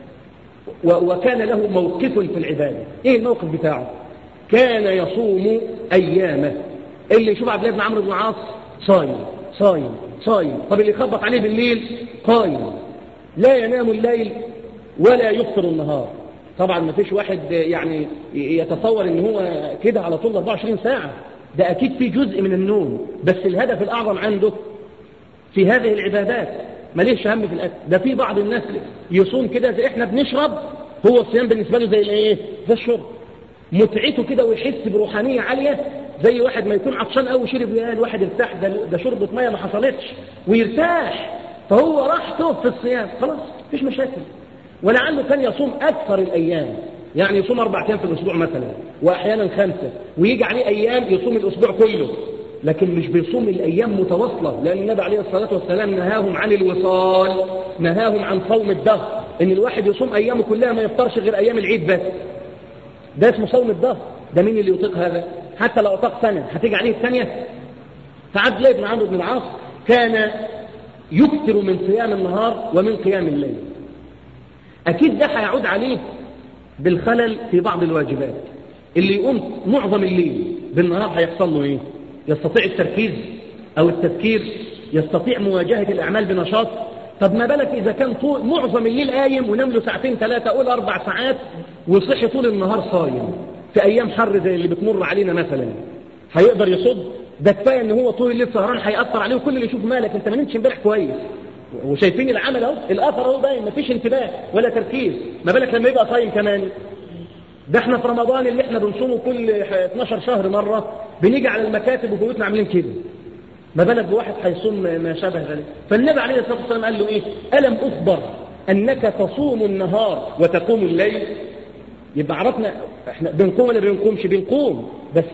وكان له موقف في العبادة ايه الموقف بتاعه كان يصوم أيامه اللي يشوف عبد الله بن عمرو بن العاص صايم صايم صايم طب اللي يخبط عليه بالليل قايم لا ينام الليل ولا يفطر النهار طبعا ما فيش واحد يعني يتصور ان هو كده على طول 24 ساعة ده اكيد في جزء من النوم بس الهدف الاعظم عنده في هذه العبادات ماليش هم في الاكل ده في بعض الناس يصوم كده زي احنا بنشرب هو الصيام بالنسبة له زي الايه زي الشرب متعته كده ويحس بروحانية عالية زي واحد ما يكون عطشان قوي شرب يا الواحد ارتاح ده, ده شربة مية ما حصلتش ويرتاح فهو راحته في الصيام خلاص مفيش مشاكل ولعله كان يصوم أكثر الأيام يعني يصوم أربع أيام في الأسبوع مثلا وأحيانا خمسة ويجي عليه أيام يصوم الأسبوع كله لكن مش بيصوم الأيام متواصلة لأن النبي عليه الصلاة والسلام نهاهم عن الوصال نهاهم عن صوم الدهر إن الواحد يصوم أيامه كلها ما يفطرش غير أيام العيد بس ده اسمه صوم الدهر ده مين اللي يطيق هذا حتى لو أطاق سنة هتيجي عليه الثانية فعبد الله بن عمرو بن العاص كان يكثر من صيام النهار ومن قيام الليل أكيد ده هيعود عليه بالخلل في بعض الواجبات اللي يقوم معظم الليل بالنهار هيحصل له ايه يستطيع التركيز او التفكير يستطيع مواجهة الاعمال بنشاط طب ما بالك اذا كان طول معظم الليل قايم ونام له ساعتين ثلاثة قول اربع ساعات وصحي طول النهار صايم في ايام حر زي اللي بتمر علينا مثلا هيقدر يصد ده كفايه ان هو طول الليل سهران هيأثر عليه وكل اللي يشوف مالك انت ما نمتش امبارح كويس وشايفين العمل اهو الاثر اهو باين مفيش انتباه ولا تركيز ما بالك لما يبقى صايم كمان ده احنا في رمضان اللي احنا بنصومه كل 12 شهر مرة بنيجي على المكاتب وبيوتنا عاملين كده ما بالك بواحد هيصوم ما شابه ذلك فالنبي عليه الصلاة والسلام قال له ايه ألم أخبر أنك تصوم النهار وتقوم الليل يبقى عرفنا احنا بنقوم ولا بنقومش بنقوم بس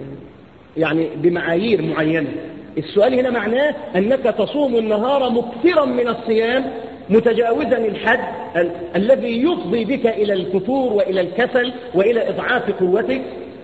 يعني بمعايير معينة السؤال هنا معناه أنك تصوم النهار مكثرا من الصيام متجاوزا الحد ال الذي يفضي بك إلى الفتور وإلى الكسل وإلى إضعاف قوتك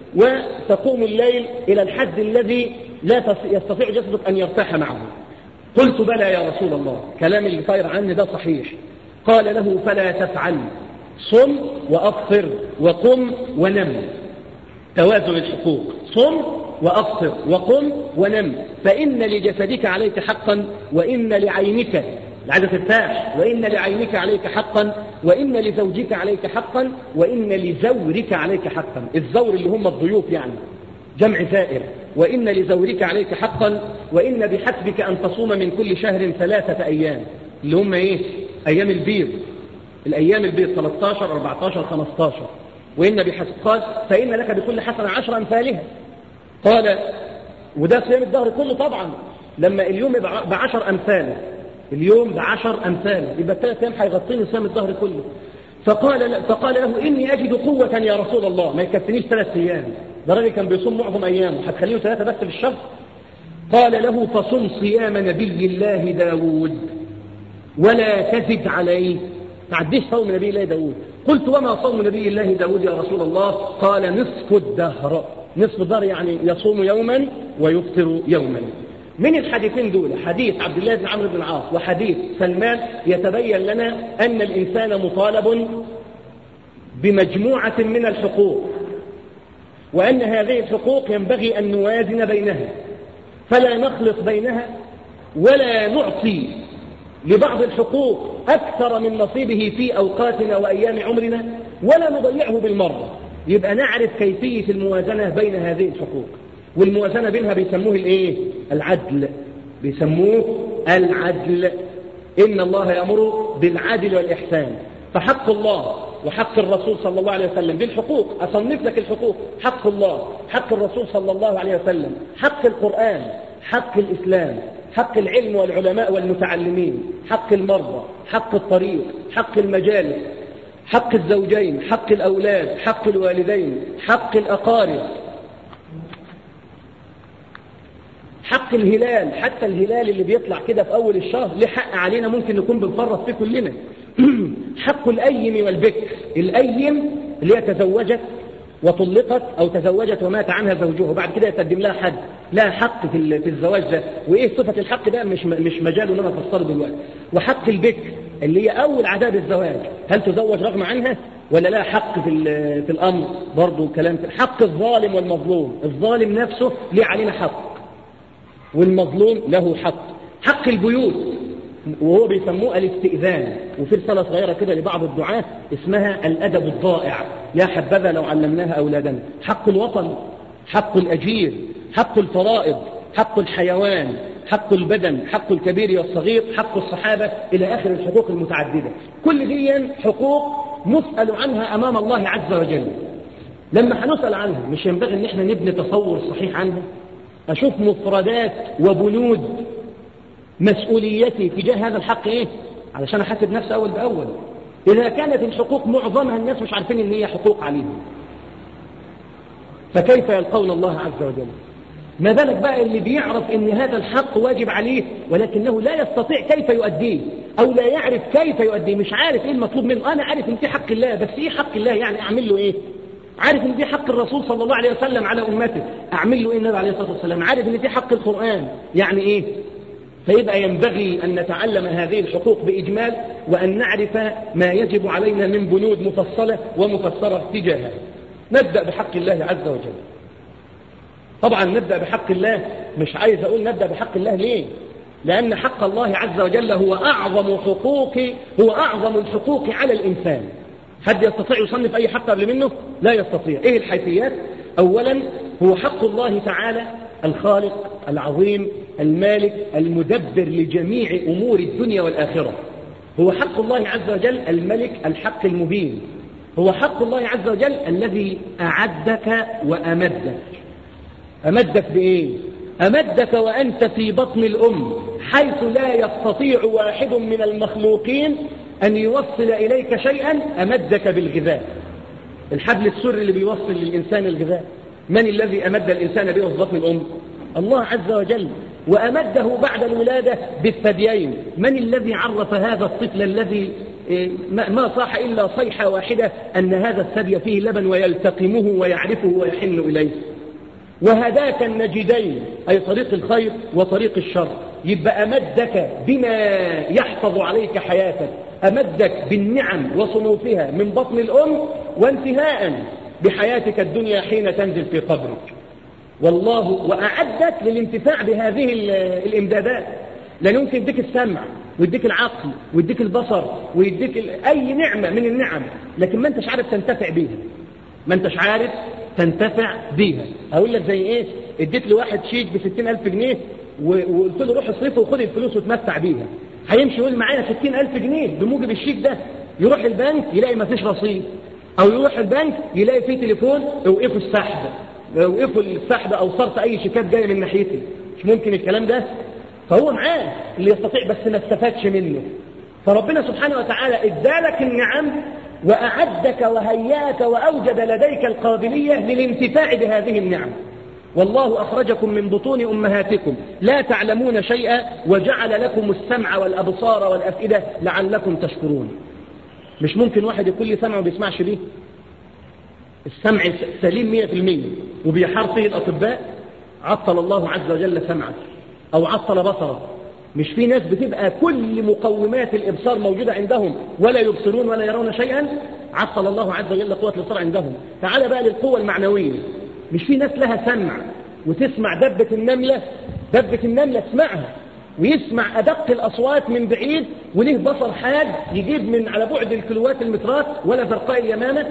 وتقوم الليل إلى الحد الذي لا يستطيع جسدك أن يرتاح معه قلت بلى يا رسول الله كلام اللي طاير عني ده صحيح قال له فلا تفعل صم وأفطر وقم ونم توازن الحقوق صم وأفطر وقم ونم فإن لجسدك عليك حقا وإن لعينك العادة ترتاح وإن لعينك عليك حقا وإن لزوجك عليك حقا وإن لزورك عليك حقا الزور اللي هم الضيوف يعني جمع زائر وإن لزورك عليك حقا وإن بحسبك أن تصوم من كل شهر ثلاثة أيام اللي هم إيه أيام البيض الأيام البيض 13 14 15 وإن بحسب قال فإن لك بكل حسنة عشر أمثالها قال وده صيام الدهر كله طبعا لما اليوم بعشر أمثاله اليوم بعشر أمثال يبقى الثلاث أيام هيغطيني صيام الظهر كله فقال فقال له إني أجد قوة يا رسول الله ما يكفينيش ثلاث أيام ده راجل كان بيصوم معظم أيامه هتخليه ثلاثة بس في الشهر قال له فصم صيام نبي الله داود ولا تزد عليه تعديش صوم نبي الله داود قلت وما صوم نبي الله داود يا رسول الله قال نصف الدهر نصف الدهر يعني يصوم يوما ويفطر يوما من الحديثين دول حديث عبد الله بن عمرو بن العاص وحديث سلمان يتبين لنا أن الإنسان مطالب بمجموعة من الحقوق وأن هذه الحقوق ينبغي أن نوازن بينها فلا نخلط بينها ولا نعطي لبعض الحقوق أكثر من نصيبه في أوقاتنا وأيام عمرنا ولا نضيعه بالمرة يبقى نعرف كيفية الموازنة بين هذه الحقوق والموازنة بينها بيسموه الايه العدل بيسموه العدل إن الله يأمر بالعدل والإحسان فحق الله وحق الرسول صلى الله عليه وسلم بالحقوق أصنف لك الحقوق حق الله حق الرسول صلى الله عليه وسلم حق القرآن حق الإسلام حق العلم والعلماء والمتعلمين حق المرضى حق الطريق حق المجالس حق الزوجين حق الأولاد حق الوالدين حق الأقارب حق الهلال حتى الهلال اللي بيطلع كده في أول الشهر له حق علينا ممكن نكون بنفرط فيه كلنا حق الأيم والبكر الأيم اللي هي تزوجت وطلقت أو تزوجت ومات عنها زوجها بعد كده يقدم لها حد لها حق في في الزواج ده وإيه صفة الحق ده مش مش مجاله إن أنا أفسره دلوقتي وحق البكر اللي هي أول عذاب الزواج هل تزوج رغم عنها ولا لا حق في في الأمر برضه كلام حق الظالم والمظلوم الظالم نفسه ليه علينا حق والمظلوم له حق حق البيوت وهو بيسموه الاستئذان وفي رسالة صغيرة كده لبعض الدعاة اسمها الأدب الضائع يا حبذا لو علمناها أولادنا حق الوطن حق الأجير حق الفرائض حق الحيوان حق البدن حق الكبير والصغير حق الصحابة إلى آخر الحقوق المتعددة كل دي حقوق نسأل عنها أمام الله عز وجل لما هنسأل عنها مش ينبغي ان احنا نبني تصور صحيح عنها أشوف مفردات وبنود مسؤوليتي تجاه هذا الحق إيه علشان أحاسب نفسي أول بأول إذا كانت الحقوق معظمها الناس مش عارفين إن هي حقوق عليهم فكيف يلقون الله عز وجل ما بالك بقى اللي بيعرف ان هذا الحق واجب عليه ولكنه لا يستطيع كيف يؤديه او لا يعرف كيف يؤديه مش عارف ايه المطلوب منه انا عارف ان في حق الله بس ايه حق الله يعني اعمل له ايه عارف ان دي حق الرسول صلى الله عليه وسلم على امته اعمل له ايه النبي عليه الصلاه والسلام عارف ان دي حق القران يعني ايه فيبقى ينبغي ان نتعلم هذه الحقوق باجمال وان نعرف ما يجب علينا من بنود مفصله ومفسره تجاهها نبدأ بحق الله عز وجل طبعا نبدأ بحق الله مش عايز أقول نبدأ بحق الله ليه لأن حق الله عز وجل هو أعظم حقوق هو أعظم الحقوق على الإنسان حد يستطيع يصنف أي حق قبل منه لا يستطيع إيه الحيثيات أولا هو حق الله تعالى الخالق العظيم المالك المدبر لجميع أمور الدنيا والآخرة هو حق الله عز وجل الملك الحق المبين هو حق الله عز وجل الذي أعدك وأمدك أمدك بإيه؟ أمدك وأنت في بطن الأم حيث لا يستطيع واحد من المخلوقين أن يوصل إليك شيئا أمدك بالغذاء الحبل السر اللي بيوصل للإنسان الغذاء من الذي أمد الإنسان به في بطن الأم الله عز وجل وأمده بعد الولادة بالثديين من الذي عرف هذا الطفل الذي إيه، ما صاح إلا صيحة واحدة أن هذا الثدي فيه لبن ويلتقمه ويعرفه ويحن إليه وهداك النجدين أي طريق الخير وطريق الشر يبقى أمدك بما يحفظ عليك حياتك أمدك بالنعم وصنوفها من بطن الأم وانتهاء بحياتك الدنيا حين تنزل في قبرك والله وأعدك للانتفاع بهذه الإمدادات لأنه يمكن يديك السمع ويديك العقل ويديك البصر ويديك أي نعمة من النعم لكن ما انتش عارف تنتفع بيها ما انتش عارف تنتفع بيها أقول لك زي إيه اديت لواحد شيك ب ألف جنيه وقلت له روح اصرفه وخد الفلوس وتمتع بيها هيمشي يقول معايا ألف جنيه بموجب الشيك ده يروح البنك يلاقي ما فيش رصيد أو يروح البنك يلاقي فيه تليفون اوقفوا السحب اوقفوا السحب أو صرف أي شيكات جاية من ناحيتي مش ممكن الكلام ده فهو معاه اللي يستطيع بس ما استفادش منه فربنا سبحانه وتعالى ادالك النعم وأعدك وهياك وأوجد لديك القابلية للانتفاع بهذه النعم والله أخرجكم من بطون أمهاتكم لا تعلمون شيئا وجعل لكم السمع والأبصار والأفئدة لعلكم تشكرون مش ممكن واحد يكون لي سمع وبيسمعش بيه السمع سليم مية في المية وبيحار فيه الأطباء عطل الله عز وجل سمعه أو عطل بصره مش في ناس بتبقى كل مقومات الإبصار موجودة عندهم ولا يبصرون ولا يرون شيئا عطل الله عز وجل قوة الإبصار عندهم تعال بقى للقوة المعنوية مش في ناس لها سمع وتسمع دبة النملة دبة النملة تسمعها ويسمع أدق الأصوات من بعيد وله بصر حاد يجيب من على بعد الكيلوات المترات ولا زرقاء اليمامة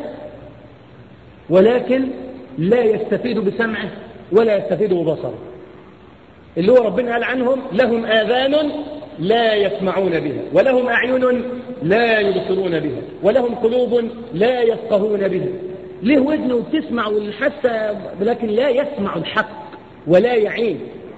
ولكن لا يستفيد بسمعه ولا يستفيد ببصره اللي هو ربنا قال عنهم لهم آذان لا يسمعون بها ولهم أعين لا يبصرون بها ولهم قلوب لا يفقهون بها ليه ودنه بتسمع والحاسة لكن لا يسمع الحق ولا يعين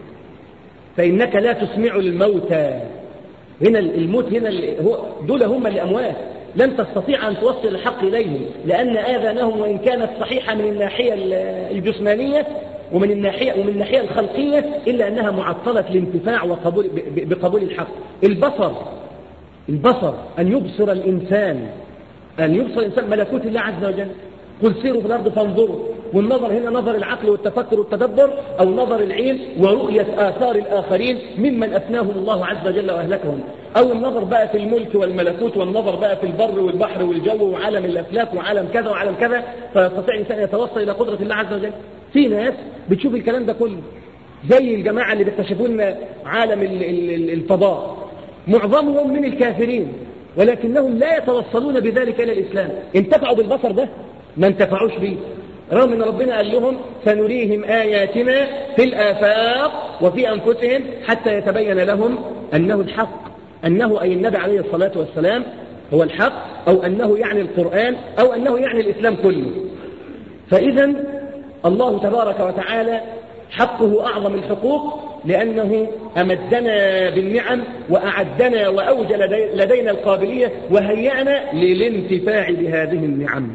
فإنك لا تسمع الموتى هنا الموت هنا هو دول هم الأموات لن تستطيع أن توصل الحق إليهم لأن آذانهم وإن كانت صحيحة من الناحية الجسمانية ومن الناحية ومن الناحية الخلقية إلا أنها معطلة الانتفاع وقبول بقبول الحق البصر البصر أن يبصر الإنسان أن يبصر الإنسان ملكوت الله عز وجل قل سيروا في الأرض فانظروا والنظر هنا نظر العقل والتفكر والتدبر أو نظر العين ورؤية آثار الآخرين ممن أفناهم الله عز وجل وأهلكهم أو النظر بقى في الملك والملكوت والنظر بقى في البر والبحر والجو وعالم الأفلاك وعالم كذا وعالم كذا فيستطيع الإنسان يتوصل إلى قدرة الله عز وجل في ناس بتشوف الكلام ده كله زي الجماعة اللي بيكتشفوا لنا عالم الفضاء معظمهم من الكافرين ولكنهم لا يتوصلون بذلك إلى الإسلام انتفعوا بالبصر ده ما انتفعوش به رغم ان ربنا قال لهم سنريهم آياتنا في الآفاق وفي أنفسهم حتى يتبين لهم أنه الحق أنه أي النبي عليه الصلاة والسلام هو الحق أو أنه يعني القرآن أو أنه يعني الإسلام كله فإذا الله تبارك وتعالى حقه أعظم الحقوق لأنه أمدنا بالنعم وأعدنا وأوجل لدينا القابلية وهيأنا للانتفاع بهذه النعم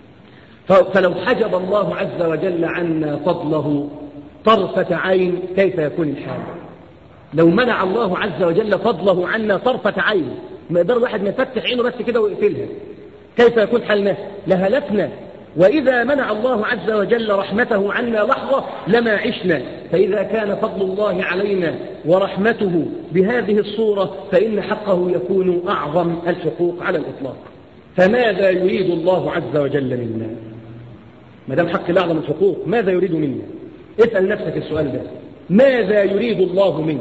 فلو حجب الله عز وجل عنا فضله طرفة عين كيف يكون الحال لو منع الله عز وجل فضله عنا طرفة عين ما يقدر الواحد ما يفتح عينه بس كده ويقفلها كيف يكون حالنا لهلكنا وإذا منع الله عز وجل رحمته عنا لحظة لما عشنا فإذا كان فضل الله علينا ورحمته بهذه الصورة فإن حقه يكون أعظم الحقوق على الإطلاق فماذا يريد الله عز وجل منا ما دام حق الله أعظم الحقوق ماذا يريد منا اسأل نفسك السؤال ده ماذا يريد الله منك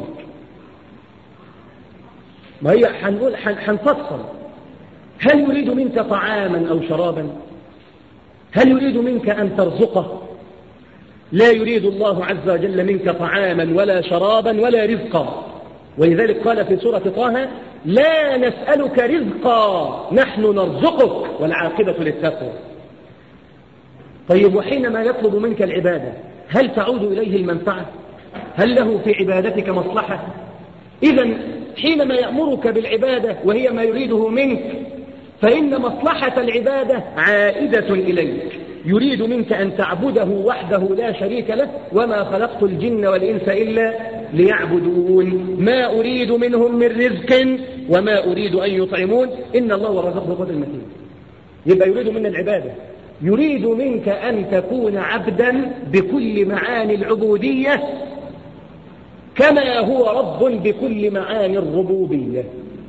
ما هي حنقول حنفصل هل يريد منك طعاما أو شرابا هل يريد منك أن ترزقه لا يريد الله عز وجل منك طعاما ولا شرابا ولا رزقا ولذلك قال في سورة طه لا نسألك رزقا نحن نرزقك والعاقبة للتقوى طيب وحينما يطلب منك العبادة هل تعود إليه المنفعة هل له في عبادتك مصلحة إذا حينما يأمرك بالعبادة وهي ما يريده منك فإن مصلحة العبادة عائدة إليك يريد منك أن تعبده وحده لا شريك له وما خلقت الجن والإنس إلا ليعبدون ما أريد منهم من رزق وما أريد أن يطعمون إن الله ورزقه قدر المتين يبقى يريد منا العبادة يريد منك أن تكون عبدا بكل معاني العبودية كما هو رب بكل معاني الربوبية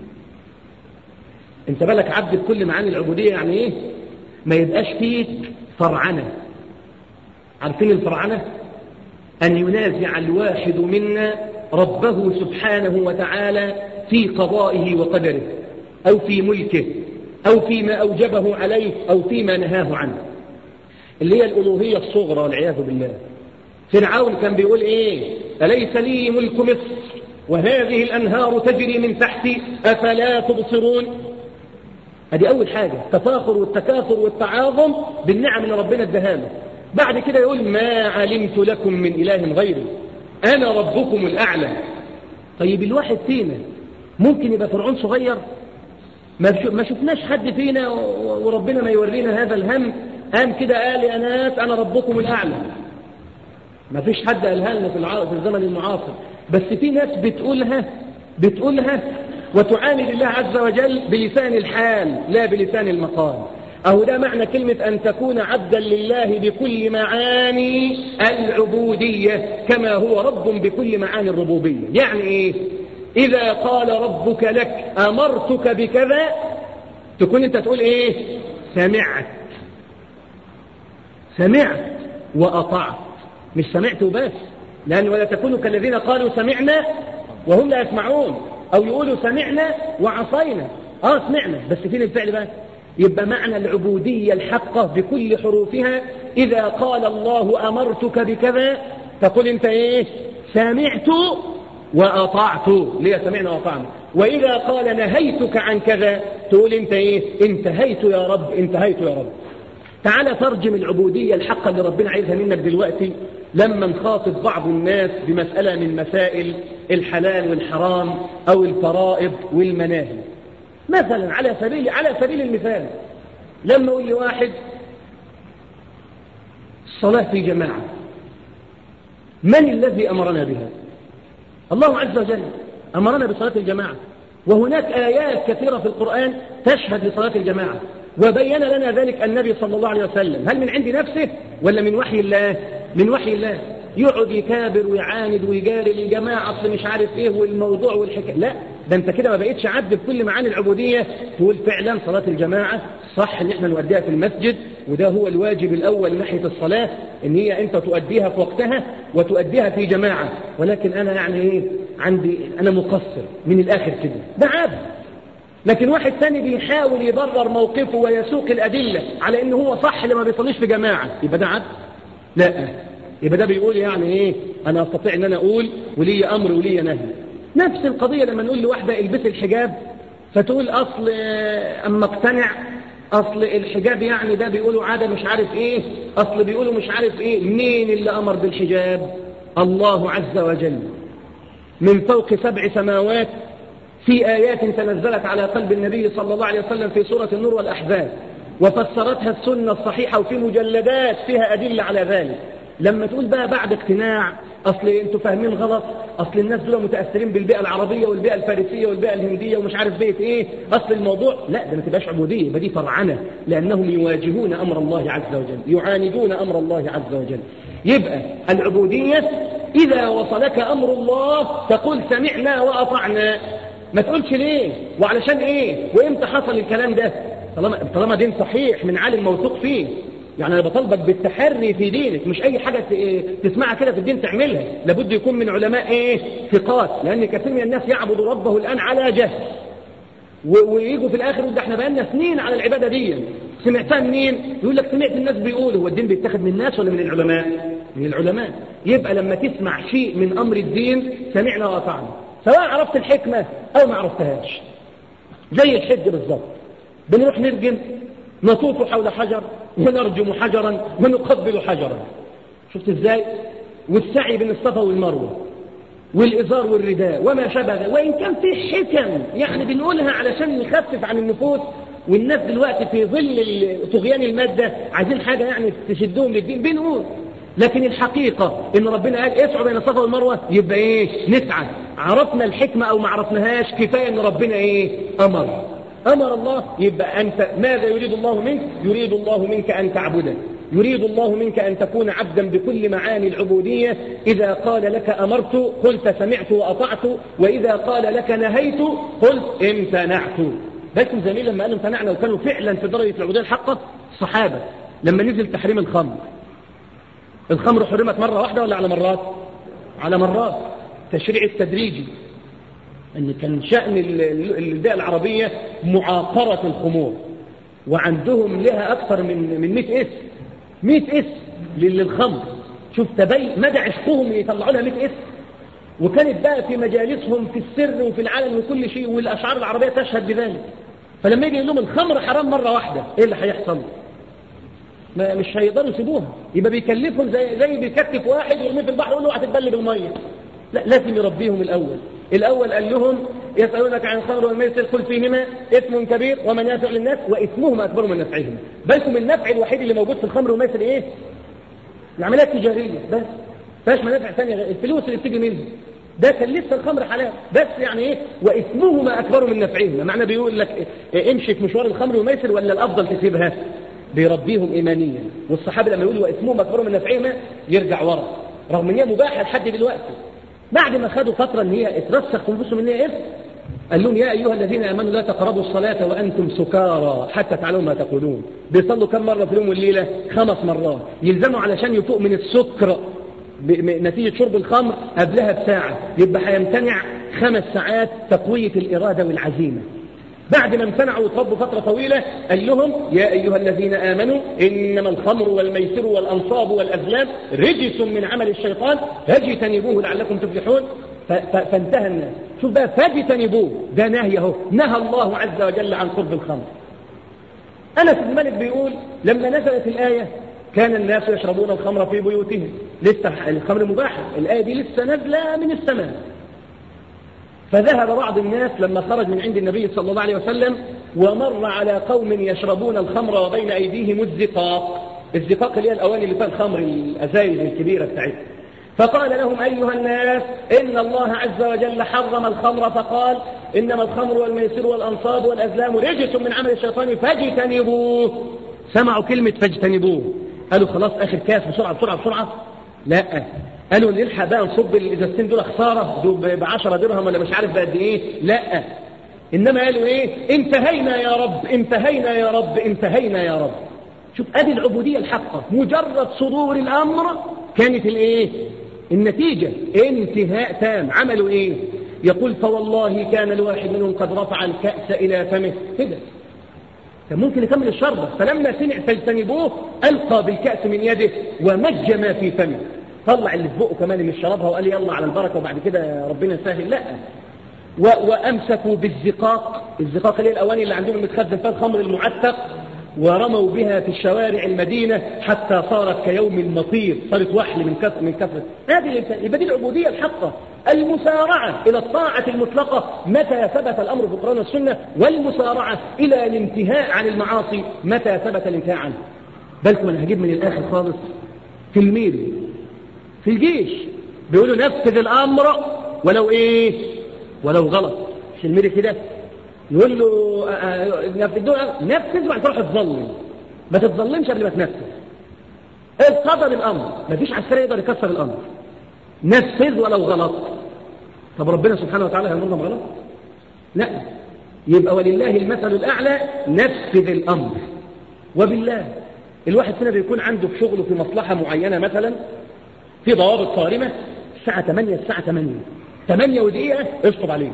انت بالك عبد بكل معاني العبودية يعني ايه ما يبقاش فيك فرعنة عارفين الفرعنة أن ينازع الواحد منا ربه سبحانه وتعالى في قضائه وقدره أو في ملكه أو فيما أوجبه عليه أو فيما نهاه عنه اللي هي الألوهية الصغرى والعياذ بالله فرعون كان بيقول إيه أليس لي ملك مصر وهذه الأنهار تجري من تحتي أفلا تبصرون هذه أول حاجة التفاخر والتكاثر والتعاظم بالنعم اللي ربنا اداها له بعد كده يقول ما علمت لكم من إله غيري أنا ربكم الأعلى طيب الواحد فينا ممكن يبقى فرعون صغير ما شفناش حد فينا وربنا ما يورينا هذا الهم قام كده قال يا ناس أنا ربكم الأعلى ما فيش حد قالها لنا في الزمن المعاصر بس في ناس بتقولها بتقولها وتعامل الله عز وجل بلسان الحال لا بلسان المقال أهو ده معنى كلمة أن تكون عبدا لله بكل معاني العبودية كما هو رب بكل معاني الربوبية يعني إيه إذا قال ربك لك أمرتك بكذا تكون أنت تقول إيه سمعت سمعت وأطعت مش سمعت وبس لأن ولا تكونوا كالذين قالوا سمعنا وهم لا يسمعون أو يقولوا سمعنا وعصينا آه سمعنا بس فين الفعل بقى يبقى معنى العبودية الحقة بكل حروفها إذا قال الله أمرتك بكذا تقول أنت إيه سمعت وأطعت ليه سمعنا وأطعنا وإذا قال نهيتك عن كذا تقول أنت إيه انتهيت يا رب انتهيت يا رب تعال ترجم العبودية الحقة اللي ربنا عايزها منك دلوقتي لما نخاطب بعض الناس بمسألة من مسائل الحلال والحرام أو الفرائض والمناهي مثلا على سبيل على سبيل المثال لما أقول لواحد الصلاة في جماعة من الذي أمرنا بها الله عز وجل أمرنا بصلاة الجماعة وهناك آيات كثيرة في القرآن تشهد لصلاة الجماعة وبين لنا ذلك النبي صلى الله عليه وسلم هل من عند نفسه ولا من وحي الله من وحي الله يقعد يكابر ويعاند ويجاري الجماعة أصل مش عارف إيه والموضوع والحكاية لا ده أنت كده ما بقيتش عبد بكل معاني العبودية تقول فعلا صلاة الجماعة صح إن إحنا نوديها في المسجد وده هو الواجب الأول من ناحية الصلاة إن هي أنت تؤديها في وقتها وتؤديها في جماعة ولكن أنا يعني إيه عندي أنا مقصر من الآخر كده ده عبد لكن واحد ثاني بيحاول يبرر موقفه ويسوق الأدلة على إنه هو صح لما بيصليش في جماعة يبقى ده عبد لا يبقى ده بيقول يعني ايه انا استطيع ان انا اقول ولي امر ولي نهي نفس القضية لما نقول لواحدة البس الحجاب فتقول اصل اما اقتنع اصل الحجاب يعني ده بيقولوا عادة مش عارف ايه اصل بيقولوا مش عارف ايه مين اللي امر بالحجاب الله عز وجل من فوق سبع سماوات في آيات تنزلت على قلب النبي صلى الله عليه وسلم في سورة النور والأحزاب وفسرتها السنة الصحيحة وفي مجلدات فيها أدلة على ذلك لما تقول بقى بعد اقتناع أصل أنتوا فاهمين غلط أصل الناس دول متأثرين بالبيئة العربية والبيئة الفارسية والبيئة الهندية ومش عارف بيئة إيه أصل الموضوع لا ده ما تبقاش عبودية يبقى دي فرعنة لأنهم يواجهون أمر الله عز وجل يعاندون أمر الله عز وجل يبقى العبودية إذا وصلك أمر الله تقول سمعنا وأطعنا ما تقولش ليه وعلشان إيه وإمتى حصل الكلام ده طالما, طالما دين صحيح من عالم موثوق فيه يعني أنا بطالبك بالتحري في دينك مش أي حاجة تسمعها كده في الدين تعملها لابد يكون من علماء إيه ثقات لأن كثير من الناس يعبد ربه الآن على جهل ويجوا في الآخر ده احنا بقالنا سنين على العبادة دي سمعتها منين يقول لك سمعت الناس بيقولوا هو الدين بيتاخد من الناس ولا من العلماء من العلماء يبقى لما تسمع شيء من أمر الدين سمعنا وأطعنا سواء عرفت الحكمة أو ما عرفتهاش زي الحج بالظبط بنروح نرجم نطوف حول حجر ونرجم حجرا ونقبل حجرا شفت ازاي والسعي بين الصفا والمروه والإزار والرداء وما شابه وإن كان في حكم يعني بنقولها علشان نخفف عن النفوس والناس دلوقتي في ظل طغيان المادة عايزين حاجة يعني تشدهم للدين بنقول لكن الحقيقة ان ربنا قال اسعوا بين الصفا والمروة يبقى ايه نسعى عرفنا الحكمة او ما عرفناهاش كفاية ان ربنا ايه امر امر الله يبقى انت ماذا يريد الله منك يريد الله منك ان تعبده يريد الله منك أن تكون عبدا بكل معاني العبودية إذا قال لك أمرت قلت سمعت وأطعت وإذا قال لك نهيت قلت امتنعت لكن زميل لما قالوا امتنعنا وكانوا فعلا في درجة العبودية الحقة الصحابة لما نزل تحريم الخمر الخمر حرمت مرة واحدة ولا على مرات على مرات تشريع التدريجي أن كان شأن الدول العربية معاقرة الخمور وعندهم لها أكثر من من 100 اسم 100 اسم للخمر شوف تبين مدى عشقهم يطلعوا لها 100 اسم وكانت بقى في مجالسهم في السر وفي العلن وكل شيء والأشعار العربية تشهد بذلك فلما يجي يقول لهم الخمر حرام مرة واحدة ايه اللي هيحصل ما مش هيقدروا يسيبوها يبقى بيكلفهم زي زي بيكتف واحد يرميه في البحر يقول له هتتبل بالميه لا لازم يربيهم الاول الاول قال لهم يسالونك عن الخمر والميسر قل فيهما اثم كبير ومنافع للناس واثمهما اكبر من نفعهما بالكم النفع الوحيد اللي موجود في الخمر والميسر ايه العمليات التجاريه بس فاش منافع ثانيه الفلوس اللي بتيجي منها ده كان لسه الخمر حلال بس يعني ايه واثمهما اكبر من نفعهما معنى بيقول لك إيه امشي في مشوار الخمر والميسر ولا الافضل تسيبها بيربيهم ايمانيا والصحابه لما يقولوا واثمهما اكبر من نفعهما يرجع ورا رغم ان هي مباحه لحد دلوقتي بعد ما خدوا فتره ان هي اترسخ في نفوسهم ان هي اثم قال لهم يا ايها الذين امنوا لا تقربوا الصلاه وانتم سكارى حتى تعلموا ما تقولون بيصلوا كم مره في اليوم والليله خمس مرات يلزموا علشان يفوق من السكر نتيجة شرب الخمر قبلها بساعة يبقى هيمتنع خمس ساعات تقوية الإرادة والعزيمة بعد ما امتنعوا وتربوا فترة طويلة قال لهم يا أيها الذين آمنوا إنما الخمر والميسر والأنصاب والأزلام رجس من عمل الشيطان فاجتنبوه لعلكم تفلحون فانتهى الناس شوف بقى فاجتنبوه ده نهي اهو نهى الله عز وجل عن قرب الخمر أنس بن مالك بيقول لما نزلت الآية كان الناس يشربون الخمر في بيوتهم لسه الخمر مباح الآية دي لسه نازلة من السماء فذهب بعض الناس لما خرج من عند النبي صلى الله عليه وسلم ومر على قوم يشربون الخمر وبين أيديهم الزقاق الزقاق اللي هي الأواني اللي فيها الخمر الأزايز الكبيرة بتاعتها فقال لهم أيها الناس إن الله عز وجل حرم الخمر فقال إنما الخمر والميسر والأنصاب والأزلام رجس من عمل الشيطان فاجتنبوه سمعوا كلمة فاجتنبوه قالوا خلاص آخر كاس بسرعة بسرعة بسرعة لا قالوا نلحق بقى نصب الازازتين دول خساره دول ب 10 درهم ولا مش عارف بقد ايه لا انما قالوا ايه انتهينا يا رب انتهينا يا رب انتهينا يا رب شوف ادي العبوديه الحقه مجرد صدور الامر كانت الايه النتيجه انتهاء تام عملوا ايه يقول فوالله كان الواحد منهم قد رفع الكأس إلى فمه كده كان ممكن يكمل الشربة فلما سمع فاجتنبوه ألقى بالكأس من يده ومج ما في فمه طلع اللي في بقه كمان من شربها وقال يلا على البركة وبعد كده ربنا يسهل لا وأمسكوا بالزقاق الزقاق اللي الأواني اللي عندهم متخزن فيها الخمر المعتق ورموا بها في الشوارع المدينة حتى صارت كيوم المطير صارت وحل من كثرة من كثرة هذه الإنسان يبقى دي العبودية الحقة المسارعة إلى الطاعة المطلقة متى ثبت الأمر في القرآن والسنة والمسارعة إلى الانتهاء عن المعاصي متى ثبت الانتهاء عنه بالكم أنا هجيب من الآخر خالص في الميل في الجيش بيقولوا نفذ الأمر ولو إيه ولو غلط مش الميل كده يقول له نفذ نفذ وبعد تروح تظلم ما تتظلمش قبل ما تنفذ القدر الامر ما فيش عسكري يقدر يكسر الامر نفذ ولو غلط طب ربنا سبحانه وتعالى هيامرنا بغلط لا يبقى ولله المثل الاعلى نفذ الامر وبالله الواحد فينا بيكون عنده في شغله في مصلحة معينة مثلا في ضوابط صارمة الساعة 8 الساعة 8 8 ودقيقة اشطب عليه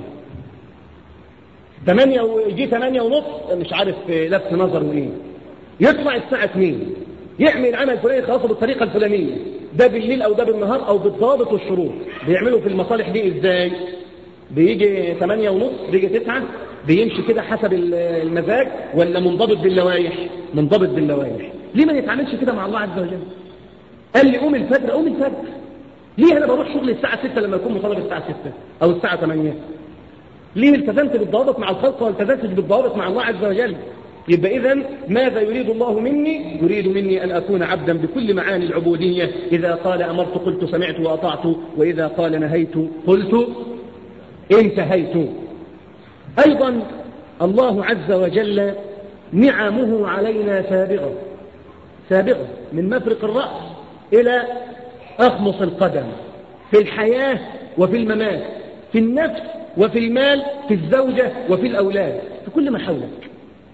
8 ويجي 8 ونص مش عارف لبس نظر وايه يطلع الساعة 2 يعمل العمل الفلاني خلاصه بالطريقة الفلانية ده بالليل او ده بالنهار او بالضابط والشروط بيعملوا في المصالح دي ازاي بيجي 8 ونص بيجي 9 بيمشي كده حسب المزاج ولا منضبط باللوائح منضبط باللوائح ليه ما نتعاملش كده مع الله عز وجل قال لي قوم الفجر قوم الفجر ليه انا بروح شغلي الساعة 6 لما يكون مطالب الساعة 6 او الساعة 8 ليه التزمت بالضوابط مع الخلق والتزمت بالضوابط مع الله عز وجل يبقى إذا ماذا يريد الله مني يريد مني أن أكون عبدا بكل معاني العبودية إذا قال أمرت قلت سمعت وأطعت وإذا قال نهيت قلت انتهيت أيضا الله عز وجل نعمه علينا سابغة سابغة من مفرق الرأس إلى أخمص القدم في الحياة وفي الممات في النفس وفي المال في الزوجة وفي الأولاد في كل ما حولك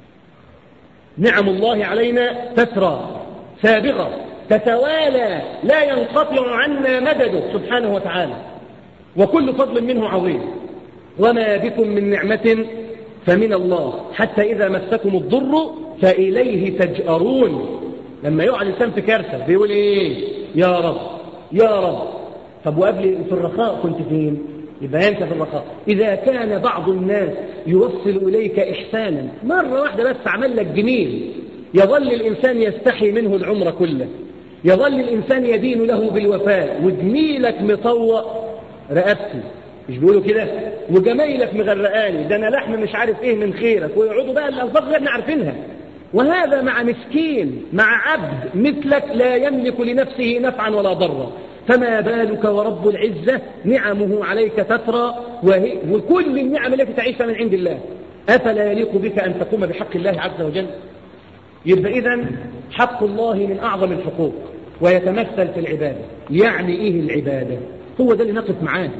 نعم الله علينا تسرى سابغة تتوالى لا ينقطع عنا مدده سبحانه وتعالى وكل فضل منه عظيم وما بكم من نعمة فمن الله حتى إذا مسكم الضر فإليه تجأرون لما يقع الإنسان في كارثة بيقول إيه يا رب يا رب طب وقبل في الرخاء كنت فين يبقى أنت في الرخاء إذا كان بعض الناس يوصل إليك إحسانا مرة واحدة بس عمل لك جميل يظل الإنسان يستحي منه العمر كله يظل الإنسان يدين له بالوفاء وجميلك مطوق رقبتي مش بيقولوا كده وجمايلك مغرقاني ده انا لحم مش عارف ايه من خيرك ويقعدوا بقى الالفاظ اللي احنا عارفينها وهذا مع مسكين مع عبد مثلك لا يملك لنفسه نفعا ولا ضرا فما بالك ورب العزة نعمه عليك تترى وهي وكل النعم التي تعيشها من عند الله أفلا يليق بك أن تقوم بحق الله عز وجل يبقى إذا حق الله من أعظم الحقوق ويتمثل في العبادة يعني إيه العبادة هو ده اللي نقف معاه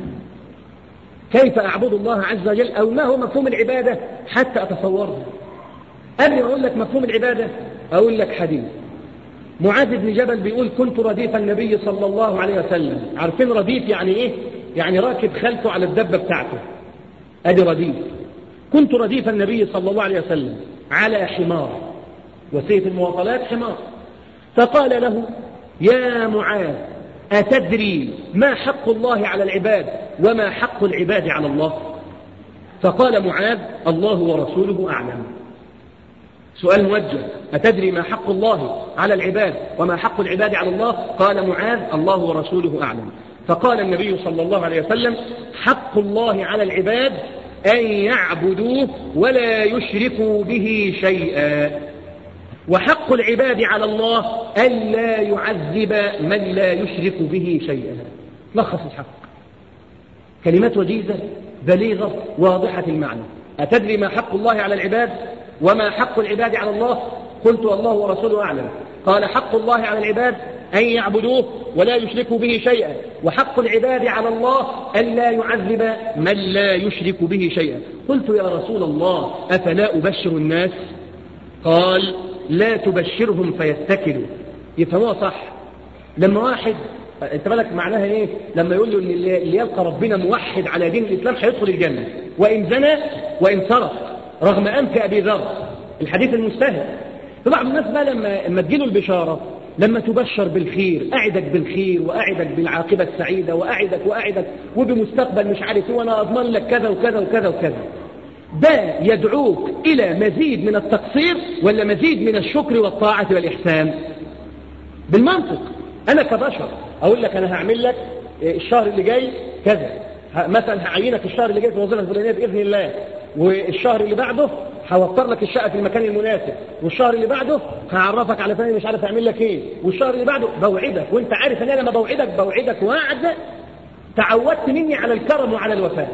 كيف أعبد الله عز وجل أو ما هو مفهوم العبادة حتى أتصوره قبل ما أقول لك مفهوم العبادة أقول لك حديث معاذ بن جبل بيقول كنت رديف النبي صلى الله عليه وسلم عارفين رديف يعني إيه يعني راكب خلفه على الدبة بتاعته أدي رديف كنت رديف النبي صلى الله عليه وسلم على حمار وسيلة المواصلات حمار فقال له يا معاذ أتدري ما حق الله على العباد وما حق العباد على الله فقال معاذ الله ورسوله أعلم سؤال موجه أتدري ما حق الله على العباد وما حق العباد على الله قال معاذ الله ورسوله أعلم فقال النبي صلى الله عليه وسلم حق الله على العباد أن يعبدوه ولا يشركوا به شيئا وحق العباد على الله ألا يعذب من لا يشرك به شيئا لخص الحق كلمات وجيزة بليغة واضحة المعنى أتدري ما حق الله على العباد وما حق العباد على الله قلت الله ورسوله أعلم قال حق الله على العباد أن يعبدوه ولا يشركوا به شيئا وحق العباد على الله أن لا يعذب من لا يشرك به شيئا قلت يا رسول الله أفلا أبشر الناس قال لا تبشرهم فيتكلوا يفهموها صح لما واحد انت بالك معناها ايه لما يقول له اللي يلقى ربنا موحد على دين الاسلام هيدخل الجنه وان زنى وان سرق رغم انف ابي ذر الحديث المستهل فبعض الناس بقى لما لما تجيله البشاره لما تبشر بالخير أعدك بالخير وأعدك بالعاقبة السعيدة وأعدك وأعدك وبمستقبل مش عارف وأنا أضمن لك كذا وكذا وكذا وكذا ده يدعوك إلى مزيد من التقصير ولا مزيد من الشكر والطاعة والإحسان بالمنطق أنا كبشر أقول لك أنا هعمل لك الشهر اللي جاي كذا مثلا هعينك الشهر اللي جاي في الوظيفة الفلانية بإذن الله والشهر اللي بعده هوفر لك الشقة في المكان المناسب والشهر اللي بعده هعرفك على فلان مش عارف اعمل لك ايه والشهر اللي بعده بوعدك وانت عارف ان انا لما بوعدك بوعدك وعد تعودت مني على الكرم وعلى الوفاء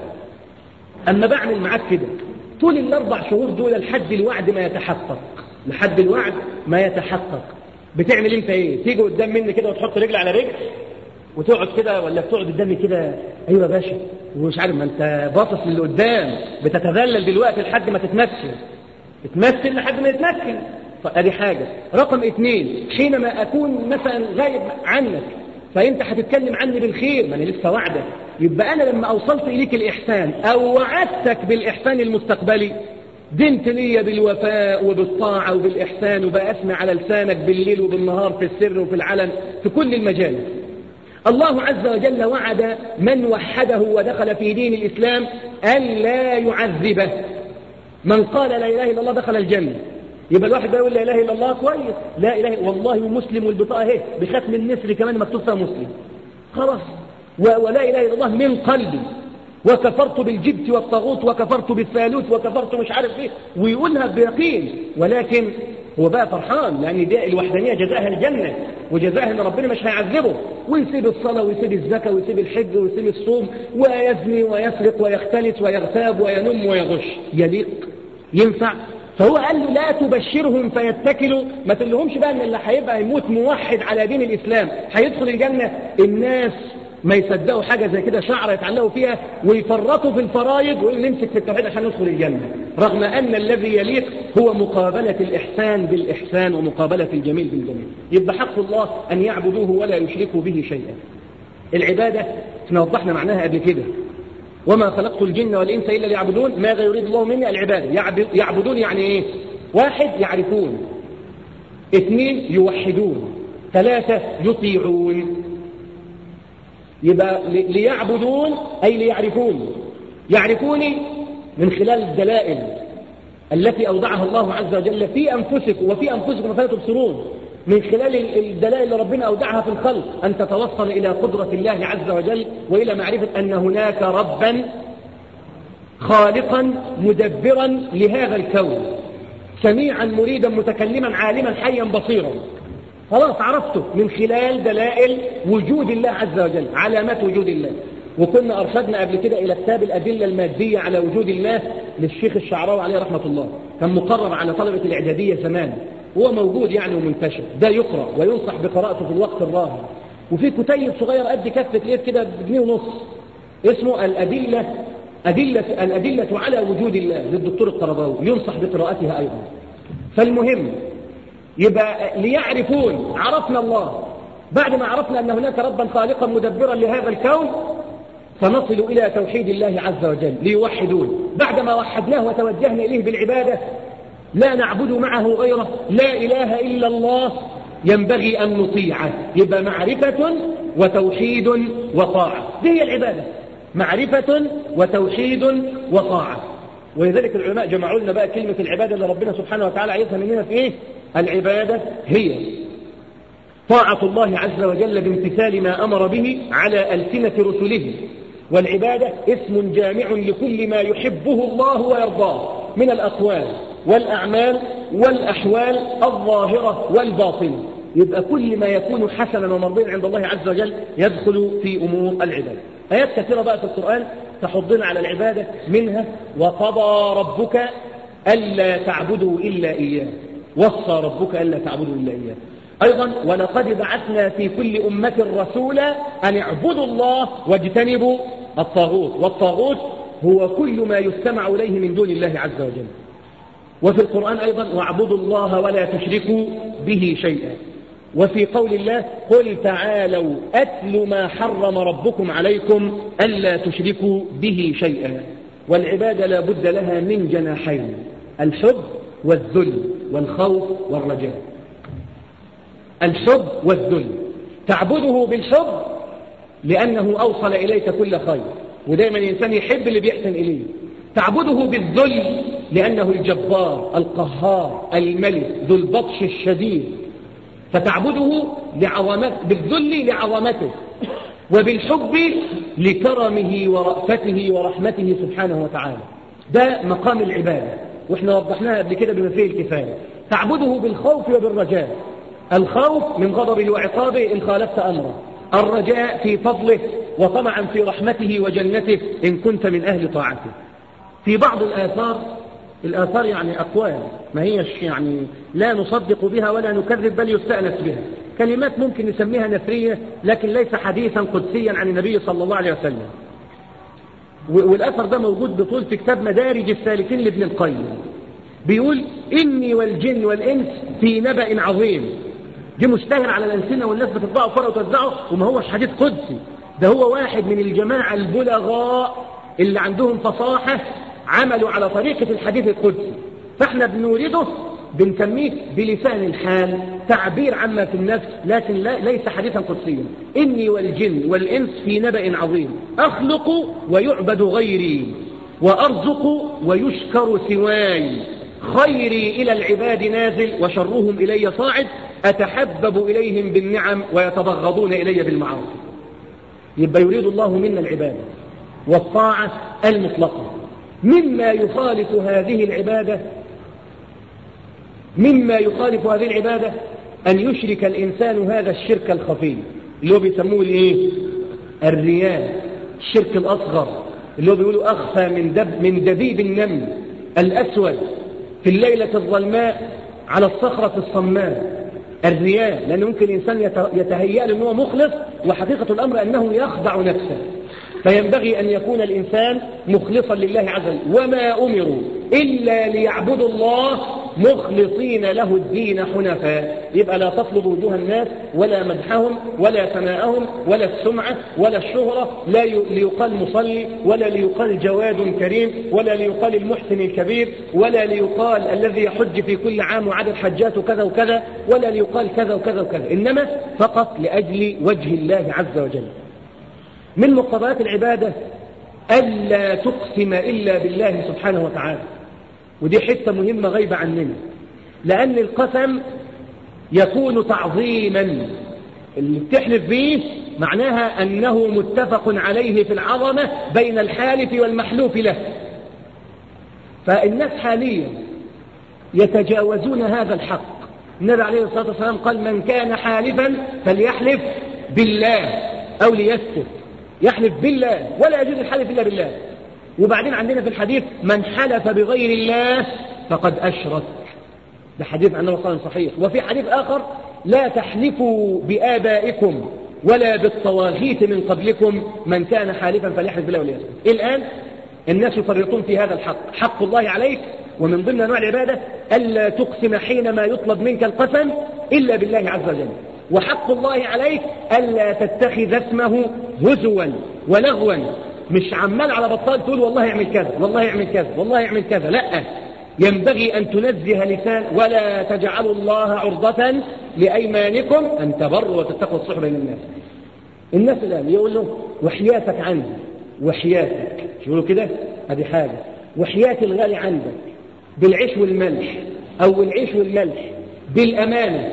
اما بعمل معاك كده طول الاربع شهور دول لحد الوعد ما يتحقق لحد الوعد ما يتحقق بتعمل انت ايه تيجي قدام مني كده وتحط رجل على رجل وتقعد كده ولا بتقعد قدامي كده ايوه يا باشا ومش عارف ما انت باصص للي قدام بتتذلل دلوقتي لحد ما تتمثل تتمثل لحد ما يتمثل ادي حاجة رقم اثنين حينما اكون مثلا غايب عنك فانت هتتكلم عني بالخير ما انا لسه وعدك يبقى انا لما اوصلت اليك الاحسان او وعدتك بالاحسان المستقبلي دنت لي بالوفاء وبالطاعة وبالإحسان وبقى أسمع على لسانك بالليل وبالنهار في السر وفي العلن في كل المجالس الله عز وجل وعد من وحده ودخل في دين الإسلام أن لا يعذبه من قال لا إله إلا الله دخل الجنة يبقى الواحد بقى يقول لا إله إلا الله كويس لا إله والله مسلم والبطاقة اهي بختم النسر كمان مكتوب فيها مسلم خلاص ولا إله إلا الله من قلبي وكفرت بالجبت والطاغوت وكفرت بالثالوث وكفرت مش عارف ايه ويقولها بيقين ولكن هو بقى فرحان لأن دي الوحدانية جزاها الجنة وجزاها أن ربنا مش هيعذبه ويسيب الصلاة ويسيب الزكاة ويسيب الحج ويسيب الصوم ويزني ويسرق ويختلس ويغتاب وينم ويغش يليق ينفع فهو قال له لا تبشرهم فيتكلوا ما تقولهمش بقى ان اللي هيبقى يموت موحد على دين الإسلام هيدخل الجنة الناس ما يصدقوا حاجة زي كده شعر يتعلقوا فيها ويفرطوا في الفرائض ويقولوا نمسك في التوحيد عشان ندخل الجنة رغم أن الذي يليق هو مقابلة الإحسان بالإحسان ومقابلة الجميل بالجميل يبقى حق الله أن يعبدوه ولا يشركوا به شيئا العبادة احنا وضحنا معناها قبل كده وما خلقت الجن والإنس إلا ليعبدون ماذا يريد الله مني العبادة يعبدون يعني إيه واحد يعرفون اثنين يوحدون ثلاثة يطيعون يبقى ليعبدون أي ليعرفون يعرفوني من خلال الدلائل التي أوضعها الله عز وجل في أنفسكم وفي أنفسكم فلا تبصرون من خلال الدلائل اللي ربنا أودعها في الخلق أن تتوصل إلى قدرة الله عز وجل وإلى معرفة أن هناك ربا خالقا مدبرا لهذا الكون سميعا مريدا متكلما عالما حيا بصيرا خلاص عرفته من خلال دلائل وجود الله عز وجل علامات وجود الله وكنا أرشدنا قبل كده إلى كتاب الأدلة المادية على وجود الله للشيخ الشعراوي عليه رحمة الله كان مقرر على طلبة الإعدادية زمان هو موجود يعني ومنتشر ده يقرأ وينصح بقراءته في الوقت الراهن وفي كتيب صغير قد كفة الايد كده بجنيه ونص اسمه الأدلة أدلة الأدلة على وجود الله للدكتور القرضاوي ينصح بقراءتها أيضا فالمهم يبقى ليعرفون عرفنا الله بعد ما عرفنا أن هناك ربا خالقا مدبرا لهذا الكون فنصل إلى توحيد الله عز وجل ليوحدون بعدما وحدناه وتوجهنا إليه بالعبادة لا نعبد معه غيره لا إله إلا الله ينبغي أن نطيعه يبقى معرفة وتوحيد وطاعة دي هي العبادة معرفة وتوحيد وطاعة ولذلك العلماء جمعوا لنا بقى كلمة العبادة اللي ربنا سبحانه وتعالى عايزها مننا في إيه العبادة هي طاعة الله عز وجل بامتثال ما أمر به على ألسنة رسله والعبادة اسم جامع لكل ما يحبه الله ويرضاه من الأقوال والأعمال والأحوال الظاهرة والباطنة يبقى كل ما يكون حسنا ومرضيا عند الله عز وجل يدخل في أمور العبادة آيات كثيرة بقى في القرآن تحضنا على العبادة منها وقضى ربك ألا تعبدوا إلا إياه وصى ربك ألا تعبدوا إلا إياه أيضا ولقد بعثنا في كل أمة رسولا أن اعبدوا الله واجتنبوا الطاغوت والطاغوت هو كل ما يستمع إليه من دون الله عز وجل وفي القرآن أيضا واعبدوا الله ولا تشركوا به شيئا وفي قول الله قل تعالوا أتل ما حرم ربكم عليكم ألا تشركوا به شيئا والعبادة لا بد لها من جناحين الحب والذل والخوف والرجاء الحب والذل تعبده بالحب لأنه أوصل إليك كل خير ودائما الإنسان يحب اللي بيحسن إليه تعبده بالذل لأنه الجبار القهار الملك ذو البطش الشديد فتعبده لعظمته بالذل لعظمته وبالحب لكرمه ورأفته ورحمته سبحانه وتعالى ده مقام العبادة واحنا وضحناها قبل كده بما فيه الكفاية تعبده بالخوف وبالرجاء الخوف من غضبه وعقابه إن خالفت أمره الرجاء في فضله وطمعا في رحمته وجنته إن كنت من أهل طاعته في بعض الآثار الآثار يعني أقوال ما هيش يعني لا نصدق بها ولا نكذب بل يستأنس بها كلمات ممكن نسميها نثرية لكن ليس حديثا قدسيا عن النبي صلى الله عليه وسلم والأثر ده موجود بطول في كتاب مدارج السالكين لابن القيم بيقول إني والجن والإنس في نبأ عظيم دي مشتهر على الألسنة والناس بتطبعه فرق وتوزعه وما هوش حديث قدسي ده هو واحد من الجماعة البلغاء اللي عندهم فصاحة عملوا على طريقة الحديث القدسي فاحنا بنورده بنسميه بلسان الحال تعبير عما في النفس لكن لا ليس حديثا قدسيا إني والجن والإنس في نبأ عظيم أخلق ويعبد غيري وأرزق ويشكر سواي خيري إلى العباد نازل وشرهم إلي صاعد أتحبب إليهم بالنعم ويتبغضون إلي بالمعاصي يبقى يريد الله منا العبادة والطاعة المطلقة مما يخالف هذه العبادة مما يخالف هذه العبادة أن يشرك الإنسان هذا الشرك الخفي اللي هو بيسموه الإيه؟ الرياء الشرك الأصغر اللي هو بيقولوا أخفى من, دب من دبيب النمل الأسود في الليلة الظلماء على الصخرة الصماء الرياء لأن ممكن الإنسان يتهيأ أنه مخلص وحقيقة الأمر أنه يخضع نفسه فينبغي أن يكون الإنسان مخلصا لله عز وجل وما أمروا إلا ليعبدوا الله مخلصين له الدين حنفاء يبقى لا تطلب وجوه الناس ولا مدحهم ولا ثناءهم ولا السمعة ولا الشهرة لا ليقال مصلي ولا ليقال جواد كريم ولا ليقال المحسن الكبير ولا ليقال الذي يحج في كل عام وعدد حجاته كذا وكذا ولا ليقال كذا وكذا وكذا إنما فقط لأجل وجه الله عز وجل من مقتضيات العبادة ألا تقسم إلا بالله سبحانه وتعالى ودي حتة مهمة غيبة عننا لأن القسم يكون تعظيما اللي بتحلف به معناها أنه متفق عليه في العظمة بين الحالف والمحلوف له فالناس حاليا يتجاوزون هذا الحق النبي عليه الصلاة والسلام قال من كان حالفا فليحلف بالله أو ليسكت يحلف بالله ولا يجوز الحلف إلا بالله وبعدين عندنا في الحديث من حلف بغير الله فقد أشرك ده حديث عن النبي صلى صحيح وفي حديث آخر لا تحلفوا بآبائكم ولا بالطواغيت من قبلكم من كان حالفا فليحلف بالله وليسكت الآن الناس يفرطون في هذا الحق حق الله عليك ومن ضمن أنواع العبادة ألا تقسم حينما يطلب منك القسم إلا بالله عز وجل وحق الله عليك ألا تتخذ اسمه هزوا ولغوا مش عمال على بطال تقول والله اعمل كذا والله اعمل كذا والله اعمل كذا لا ينبغي أن تنزه لسان ولا تجعلوا الله عرضة لأيمانكم أن تبروا وتتقوا الصحبة بين الناس الناس الآن يقول له وحياتك عندي وحياتك يقولوا كده هذه حاجة وحياة الغالي عندك بالعيش والملح أو العيش والملح بالأمانة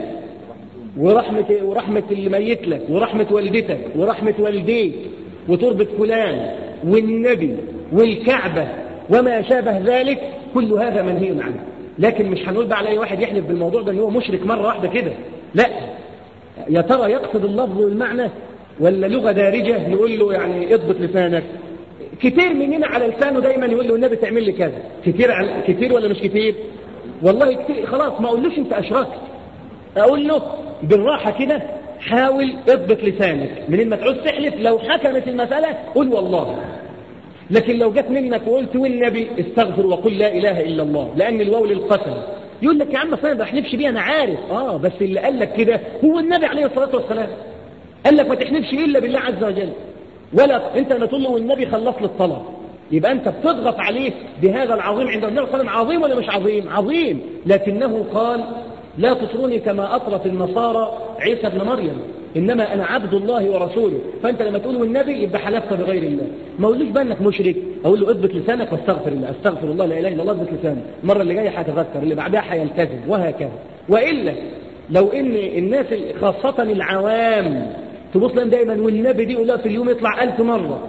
ورحمة, ورحمة اللي ميت لك ورحمة والدتك ورحمة والديك وتربة فلان والنبي والكعبة وما شابه ذلك كل هذا منهي عنه لكن مش هنقول بقى على اي واحد يحلف بالموضوع ده ان هو مشرك مرة واحدة كده لا يا ترى يقصد اللفظ والمعنى ولا لغة دارجة نقول له يعني اضبط لسانك كتير مننا على لسانه دايما يقول له النبي تعمل لي كذا كتير كتير ولا مش كتير والله كتير خلاص ما اقولوش انت اشركت اقول له بالراحة كده حاول اضبط لسانك من ما تعوز تحلف لو حكمت المسألة قل والله لكن لو جت منك وقلت والنبي استغفر وقل لا إله إلا الله لأن الواو للقسم يقول لك يا عم صلى ما بحلفش بيه أنا عارف آه بس اللي قال لك كده هو النبي عليه الصلاة والسلام قال لك ما تحلفش إلا بالله عز وجل ولا أنت لما تقول له والنبي خلص لي الطلب يبقى أنت بتضغط عليه بهذا العظيم عند النبي صلى الله عليه وسلم عظيم ولا مش عظيم عظيم لكنه قال لا تطروني كما أطرت النصارى عيسى ابن مريم إنما أنا عبد الله ورسوله فأنت لما تقول والنبي يبقى حلفت بغير الله ما أقولوش بقى أنك مشرك أقول له اثبت لسانك واستغفر الله استغفر الله لا إله إلا الله اثبت لسانك المرة اللي جاية هتذكر اللي بعدها هيلتزم وهكذا وإلا لو إن الناس خاصة العوام تبص لهم دايما والنبي دي يقول في اليوم يطلع ألف مرة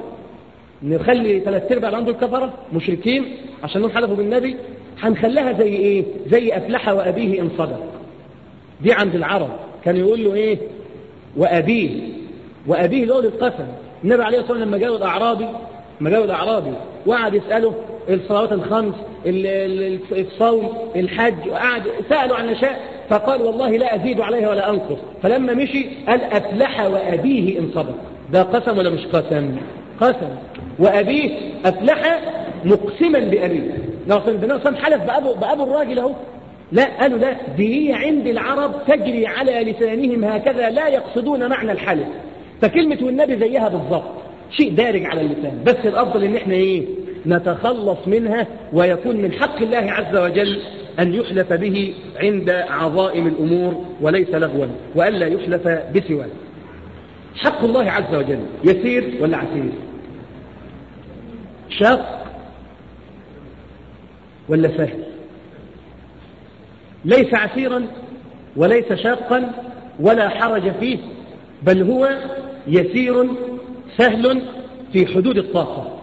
نخلي ثلاث ارباع اللي عندهم الكفرة مشركين عشان انهم حلفوا بالنبي هنخليها زي ايه زي افلح وابيه ان صدق دي عند العرب كان يقول له ايه وابيه وابيه له للقسم النبي عليه الصلاه والسلام لما جاء الاعرابي لما جاء الاعرابي وقعد يساله الصلوات الخمس الصوم الحج وقعد سالوا عن اشياء فقال والله لا ازيد عليها ولا انقص فلما مشي قال افلح وابيه ان صدق ده قسم ولا مش قسم قسم وابيه افلح مقسما بأبيه لو صلى حلف بأبو, بأبو الراجل اهو لا قالوا لا دي هي عند العرب تجري على لسانهم هكذا لا يقصدون معنى الحلف فكلمة والنبي زيها بالضبط شيء دارج على اللسان بس الأفضل ان احنا ايه نتخلص منها ويكون من حق الله عز وجل أن يحلف به عند عظائم الأمور وليس لغوا وألا يحلف بسواه حق الله عز وجل يسير ولا عسير شاق ولا سهل ليس عسيرا وليس شاقا ولا حرج فيه بل هو يسير سهل في حدود الطاقة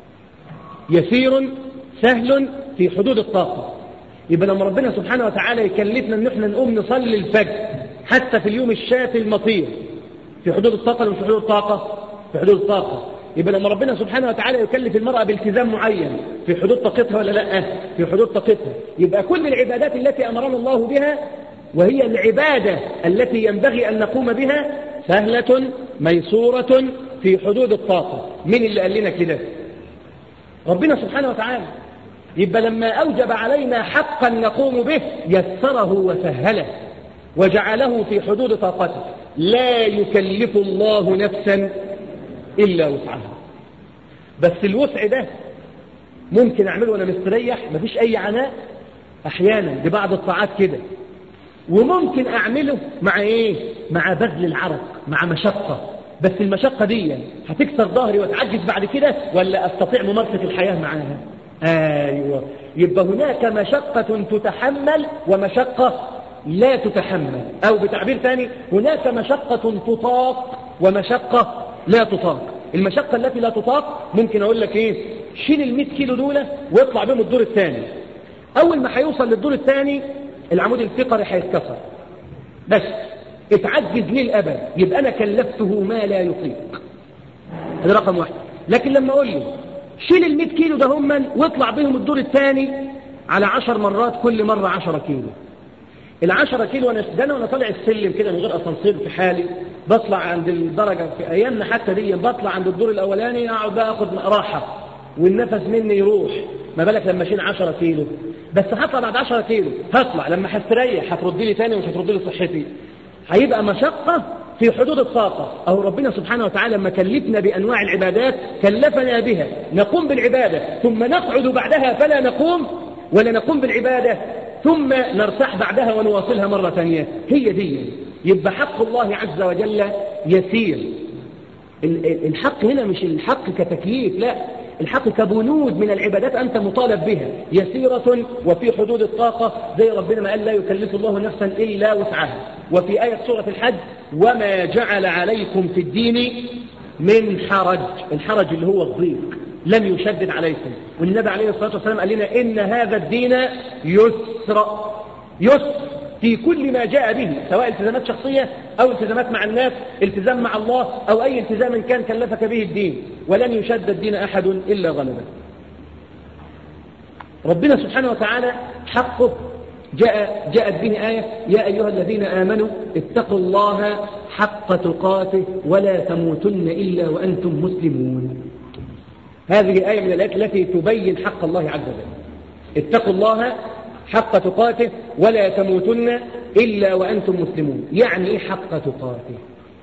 يسير سهل في حدود الطاقة يبقى لما ربنا سبحانه وتعالى يكلفنا ان احنا نقوم نصلي الفجر حتى في اليوم الشاتي المطير في حدود الطاقة ولا في حدود الطاقة في حدود الطاقة يبقى لما ربنا سبحانه وتعالى يكلف المرأة بالتزام معين في حدود طاقتها ولا لا في حدود طاقتها يبقى كل العبادات التي أمرنا الله بها وهي العبادة التي ينبغي أن نقوم بها سهلة ميسورة في حدود الطاقة من اللي قال لنا كده ربنا سبحانه وتعالى يبقى لما أوجب علينا حقا نقوم به يسره وسهله وجعله في حدود طاقته لا يكلف الله نفسا إلا وسعها بس الوسع ده ممكن أعمله وأنا مستريح مفيش أي عناء أحيانا ببعض الطاعات كده وممكن أعمله مع إيه مع بذل العرق مع مشقة بس المشقة دي هتكسر ظهري وتعجز بعد كده ولا أستطيع ممارسة الحياة معاها أيوة يبقى هناك مشقة تتحمل ومشقة لا تتحمل أو بتعبير ثاني هناك مشقة تطاق ومشقة لا تطاق المشقة التي لا تطاق ممكن أقول لك إيه شيل المئة كيلو دولة واطلع بهم الدور الثاني أول ما هيوصل للدور الثاني العمود الفقري هيتكسر بس اتعجز للأبد يبقى أنا كلفته ما لا يطيق هذا رقم واحد لكن لما أقول له شيل المئة كيلو ده هم واطلع بهم الدور الثاني على عشر مرات كل مرة عشرة كيلو العشرة كيلو أنا ده أنا وأنا طالع السلم كده من غير أسانسير في حالي بطلع عند الدرجة في أيامنا حتى دي بطلع عند الدور الأولاني أقعد بقى أخد راحة والنفس مني يروح ما بالك لما أشيل 10 كيلو بس هطلع بعد 10 كيلو هطلع لما هستريح هتردي لي تاني ومش هتردي لي صحتي هيبقى مشقة في حدود الطاقة أو ربنا سبحانه وتعالى لما كلفنا بأنواع العبادات كلفنا بها نقوم بالعبادة ثم نقعد بعدها فلا نقوم ولا نقوم بالعبادة ثم نرتاح بعدها ونواصلها مرة ثانية هي دي يبقى حق الله عز وجل يسير الحق هنا مش الحق كتكليف لا الحق كبنود من العبادات أنت مطالب بها يسيرة وفي حدود الطاقة زي ربنا ما قال لا يكلف الله نفسا إلا وسعها وفي آية سورة الحج وما جعل عليكم في الدين من حرج الحرج اللي هو الضيق لم يشدد عليكم والنبي عليه الصلاة والسلام قال لنا إن هذا الدين يسر يسر في كل ما جاء به سواء التزامات شخصية أو التزامات مع الناس التزام مع الله أو أي التزام كان كلفك به الدين ولن يشد الدين أحد إلا غلبه ربنا سبحانه وتعالى حقه جاء جاءت به آية يا أيها الذين آمنوا اتقوا الله حق تقاته ولا تموتن إلا وأنتم مسلمون هذه آية من الآيات التي تبين حق الله عز وجل اتقوا الله حق تقاته ولا تموتن إلا وأنتم مسلمون يعني إيه حق تقاته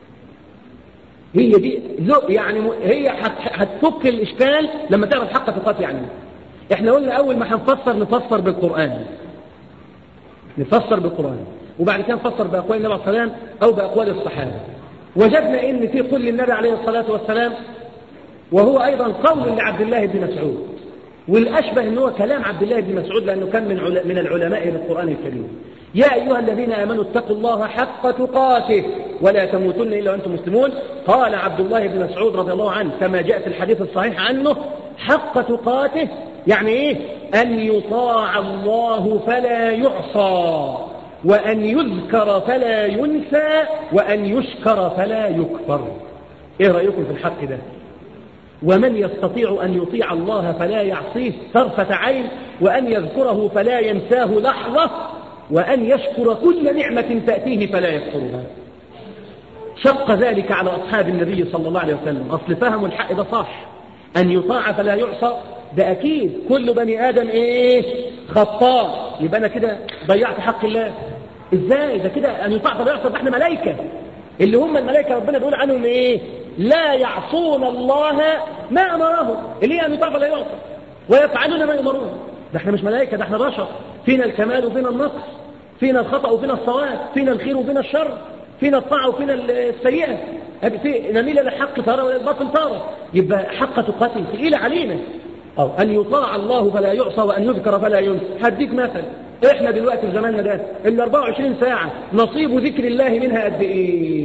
هي دي يعني هي هتفك الإشكال لما تعرف حق تقاته يعني احنا قلنا أول ما هنفسر نفسر بالقرآن نفسر بالقرآن وبعد كده نفسر بأقوال النبي عليه الصلاة والسلام أو بأقوال الصحابة وجدنا إن في قول النبي عليه الصلاة والسلام وهو أيضا قول لعبد الله بن مسعود والأشبه أنه كلام عبد الله بن مسعود لأنه كان من من العلماء بالقرآن الكريم يا أيها الذين آمنوا اتقوا الله حق تقاته ولا تموتن إلا وأنتم مسلمون قال عبد الله بن مسعود رضي الله عنه كما جاء في الحديث الصحيح عنه حق تقاته يعني إيه أن يطاع الله فلا يعصى وأن يذكر فلا ينسى وأن يشكر فلا يكفر إيه رأيكم في الحق ده ومن يستطيع أن يطيع الله فلا يعصيه طرفة عين وأن يذكره فلا ينساه لحظة وأن يشكر كل نعمة تأتيه فلا يكفرها شق ذلك على أصحاب النبي صلى الله عليه وسلم أصل فهموا الحق ده صح أن يطاع فلا يعصى ده أكيد كل بني آدم إيه خطاء يبقى أنا كده ضيعت حق الله إزاي ده كده أن يطاع فلا يعصى إحنا ملائكة اللي هم الملائكة ربنا بيقول عنهم إيه لا يعصون الله ما أمرهم اللي هي أن يطاع فلا يعصى ويفعلون ما يؤمرون ده احنا مش ملائكة ده احنا بشر فينا الكمال وفينا النقص فينا الخطأ وفينا الصواب فينا الخير وفينا الشر فينا الطاعة وفينا السيئة في نميل للحق تارة وللباطل تارة يبقى حق تقاتل ثقيلة علينا أو أن يطاع الله فلا يعصى وأن يذكر فلا ينسى هديك مثل إحنا دلوقتي في زماننا ده ال 24 ساعة نصيب ذكر الله منها قد إيه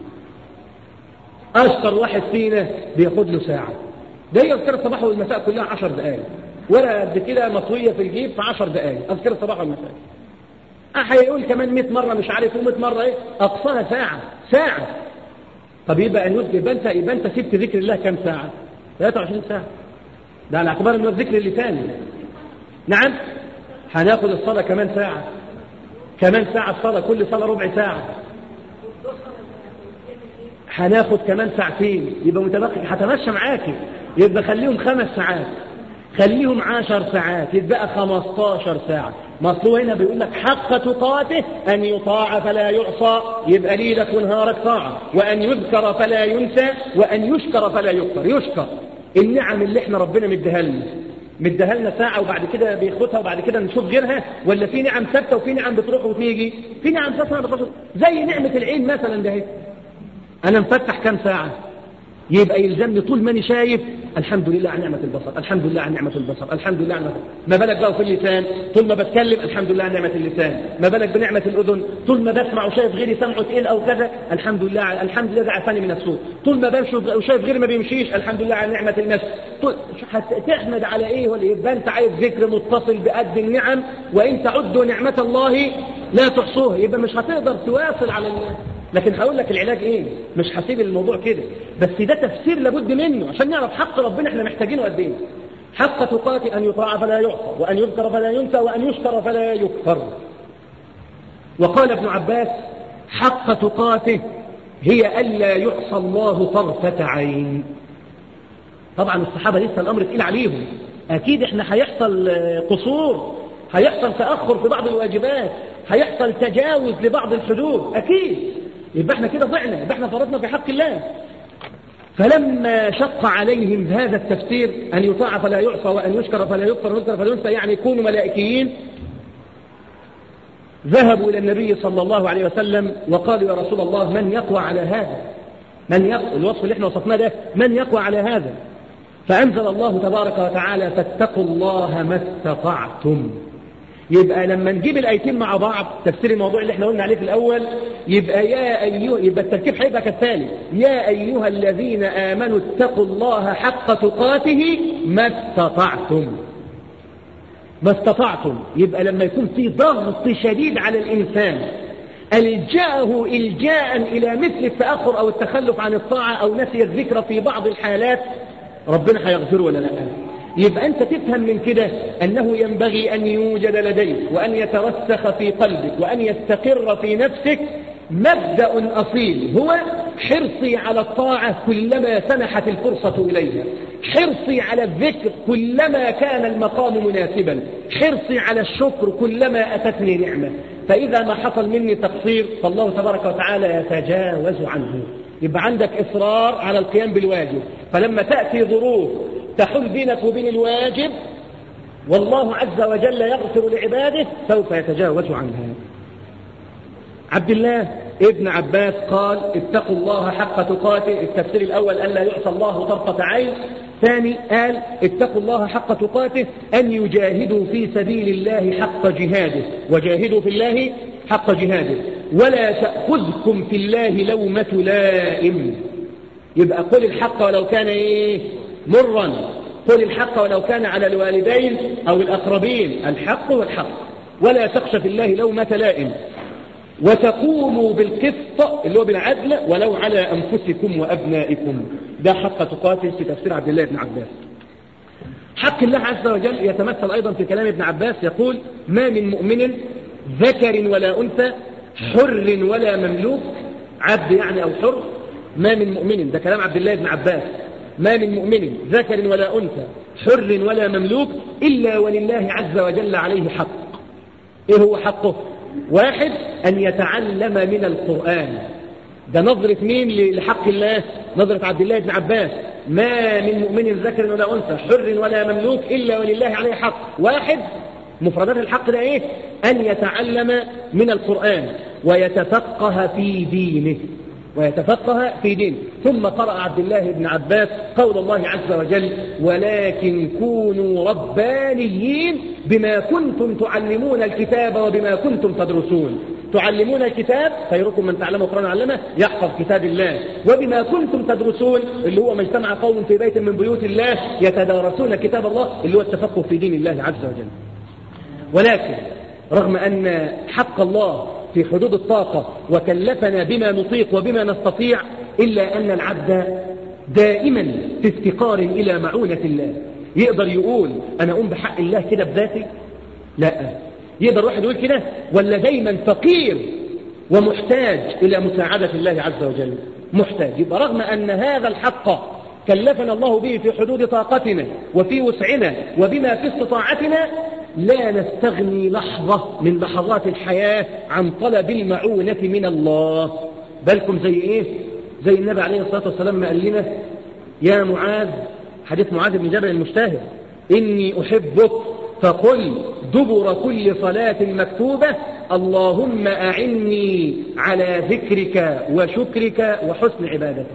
أشطر واحد فينا بياخد له ساعة ده هي أذكار الصباح والمساء كلها 10 دقائق ولا قد كده مطوية في الجيب في 10 دقائق أذكار الصباح والمساء هيقول كمان 100 مرة مش عارف و100 مرة ايه أقصاها ساعة ساعة طب يبقى أن يبقى أنت يبقى أنت سبت ذكر الله كم ساعة 23 ساعة ده على اعتبار انه الذكر اللساني نعم هناخد الصلاة كمان ساعة كمان ساعة الصلاة كل صلاة ربع ساعة هناخد كمان ساعتين يبقى متبقي هتمشى معاكي يبقى خليهم خمس ساعات خليهم عشر ساعات يبقى خمستاشر ساعة مطلوب هنا بيقول لك حق تقاته أن يطاع فلا يعصى يبقى ليلك ونهارك طاعة وأن يذكر فلا ينسى وأن يشكر فلا يكفر يشكر النعم اللي احنا ربنا مديها لنا مديها لنا ساعة وبعد كده بياخدها وبعد كده نشوف غيرها ولا في نعم ثابتة وفي نعم بتروح وتيجي في نعم ثابتة بتروح زي نعمة العين مثلا ده أنا مفتح كام ساعة يبقى يلزمني طول ما انا شايف الحمد لله على نعمة البصر الحمد لله على نعمة البصر الحمد لله على نعمة ما بالك بقى في اللسان طول ما بتكلم الحمد لله على نعمة اللسان ما بالك بنعمة الأذن طول ما بسمع وشايف غيري سمعه تقيل أو كذا الحمد لله على الحمد لله عافاني من السوء طول ما بمشي وشايف غيري ما بيمشيش الحمد لله على نعمة النفس تحمد على إيه ولا يبقى أنت عايز ذكر متصل بقد النعم وإن تعدوا نعمة الله لا تحصوها يبقى مش هتقدر تواصل على الناس لكن هقول لك العلاج ايه مش هسيب الموضوع كده بس ده تفسير لابد منه عشان نعرف حق ربنا احنا محتاجينه قد ايه حق تقاتي ان يطاع فلا يعصى وان يذكر فلا ينسى وان يشكر فلا يكفر وقال ابن عباس حق تقاته هي الا يعصى الله طرفه عين طبعا الصحابه لسه الامر تقيل عليهم اكيد احنا هيحصل قصور هيحصل تاخر في بعض الواجبات هيحصل تجاوز لبعض الحدود اكيد يبقى احنا كده ضعنا يبقى احنا فرطنا في حق الله فلما شق عليهم هذا التفسير أن يطاع فلا يعصى وأن يشكر فلا يكفر ويذكر فلا ينسى يعني يكونوا ملائكيين ذهبوا إلى النبي صلى الله عليه وسلم وقالوا يا رسول الله من يقوى على هذا من يقوى الوصف اللي احنا وصفناه ده من يقوى على هذا فأنزل الله تبارك وتعالى فاتقوا الله ما استطعتم يبقى لما نجيب الايتين مع بعض تفسير الموضوع اللي احنا قلنا عليه في الاول يبقى يا ايها يبقى التركيب هيبقى كالتالي يا ايها الذين امنوا اتقوا الله حق تقاته ما استطعتم ما استطعتم يبقى لما يكون في ضغط شديد على الانسان الجاءه الجاء الى مثل التاخر او التخلف عن الطاعه او نسي الذكر في بعض الحالات ربنا هيغفره ولا لا يبقى أنت تفهم من كده أنه ينبغي أن يوجد لديك وأن يترسخ في قلبك وأن يستقر في نفسك مبدأ أصيل هو حرصي على الطاعة كلما سنحت الفرصة إليها حرصي على الذكر كلما كان المقام مناسبا حرصي على الشكر كلما أتتني نعمة فإذا ما حصل مني تقصير فالله تبارك وتعالى يتجاوز عنه يبقى عندك إصرار على القيام بالواجب فلما تأتي ظروف تحل بينك وبين الواجب والله عز وجل يغفر لعباده سوف يتجاوز عنها عبد الله ابن عباس قال اتقوا الله حق تقاته التفسير الأول أن لا يعصى الله طرفة عين ثاني قال اتقوا الله حق تقاته أن يجاهدوا في سبيل الله حق جهاده وجاهدوا في الله حق جهاده ولا تأخذكم في الله لومة لائم يبقى قل الحق ولو كان ايه مرا قل الحق ولو كان على الوالدين أو الأقربين الحق والحق ولا تخشى في الله لومة لائم وتقوموا بالقسط اللي هو بالعدل ولو على أنفسكم وأبنائكم ده حق تقاتل في تفسير عبد الله بن عباس حق الله عز وجل يتمثل أيضا في كلام ابن عباس يقول ما من مؤمن ذكر ولا أنثى حر ولا مملوك عبد يعني أو حر ما من مؤمن ده كلام عبد الله بن عباس ما من مؤمن ذكر ولا أنثى حر ولا مملوك إلا ولله عز وجل عليه حق إيه هو حقه واحد أن يتعلم من القرآن ده نظرة مين لحق الله نظرة عبد الله بن عباس ما من مؤمن ذكر ولا أنثى حر ولا مملوك إلا ولله عليه حق واحد مفردات الحق ده إيه أن يتعلم من القرآن ويتفقه في دينه ويتفقه في دينه ثم قرأ عبد الله بن عباس قول الله عز وجل ولكن كونوا ربانيين بما كنتم تعلمون الكتاب وبما كنتم تدرسون تعلمون الكتاب خيركم من تعلم القرآن علمه يحفظ كتاب الله وبما كنتم تدرسون اللي هو ما اجتمع قوم في بيت من بيوت الله يتدارسون كتاب الله اللي هو التفقه في دين الله عز وجل ولكن رغم أن حق الله في حدود الطاقة وكلفنا بما نطيق وبما نستطيع إلا أن العبد دائما في افتقار إلى معونة الله يقدر يقول أنا أقوم بحق الله كده بذاتي لا يقدر واحد يقول كده ولا دايما فقير ومحتاج إلى مساعدة الله عز وجل محتاج يبقى رغم أن هذا الحق كلفنا الله به في حدود طاقتنا وفي وسعنا وبما في استطاعتنا لا نستغني لحظة من لحظات الحياة عن طلب المعونة من الله بالكم زي ايه زي النبي عليه الصلاة والسلام ما قال لنا يا معاذ حديث معاذ بن جبل المجتهد إني أحبك فقل دبر كل صلاة مكتوبة اللهم أعني على ذكرك وشكرك وحسن عبادتك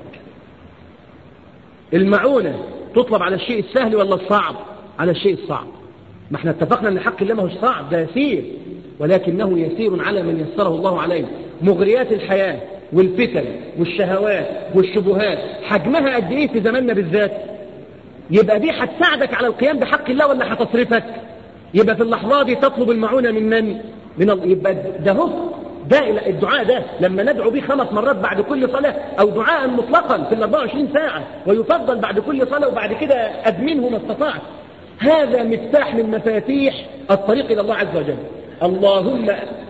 المعونة تطلب على الشيء السهل ولا الصعب على الشيء الصعب ما احنا اتفقنا ان حق الله مش صعب ده يسير ولكنه يسير على من يسره الله عليه مغريات الحياة والفتن والشهوات والشبهات حجمها قد ايه في زماننا بالذات يبقى دي هتساعدك على القيام بحق الله ولا هتصرفك يبقى في اللحظة دي تطلب المعونة من من من ال... يبقى ده هو ده الدعاء ده لما ندعو به خمس مرات بعد كل صلاة أو دعاء مطلقا في ال 24 ساعة ويفضل بعد كل صلاة وبعد كده أدمنه ما استطعت هذا مفتاح من مفاتيح الطريق إلى الله عز وجل اللهم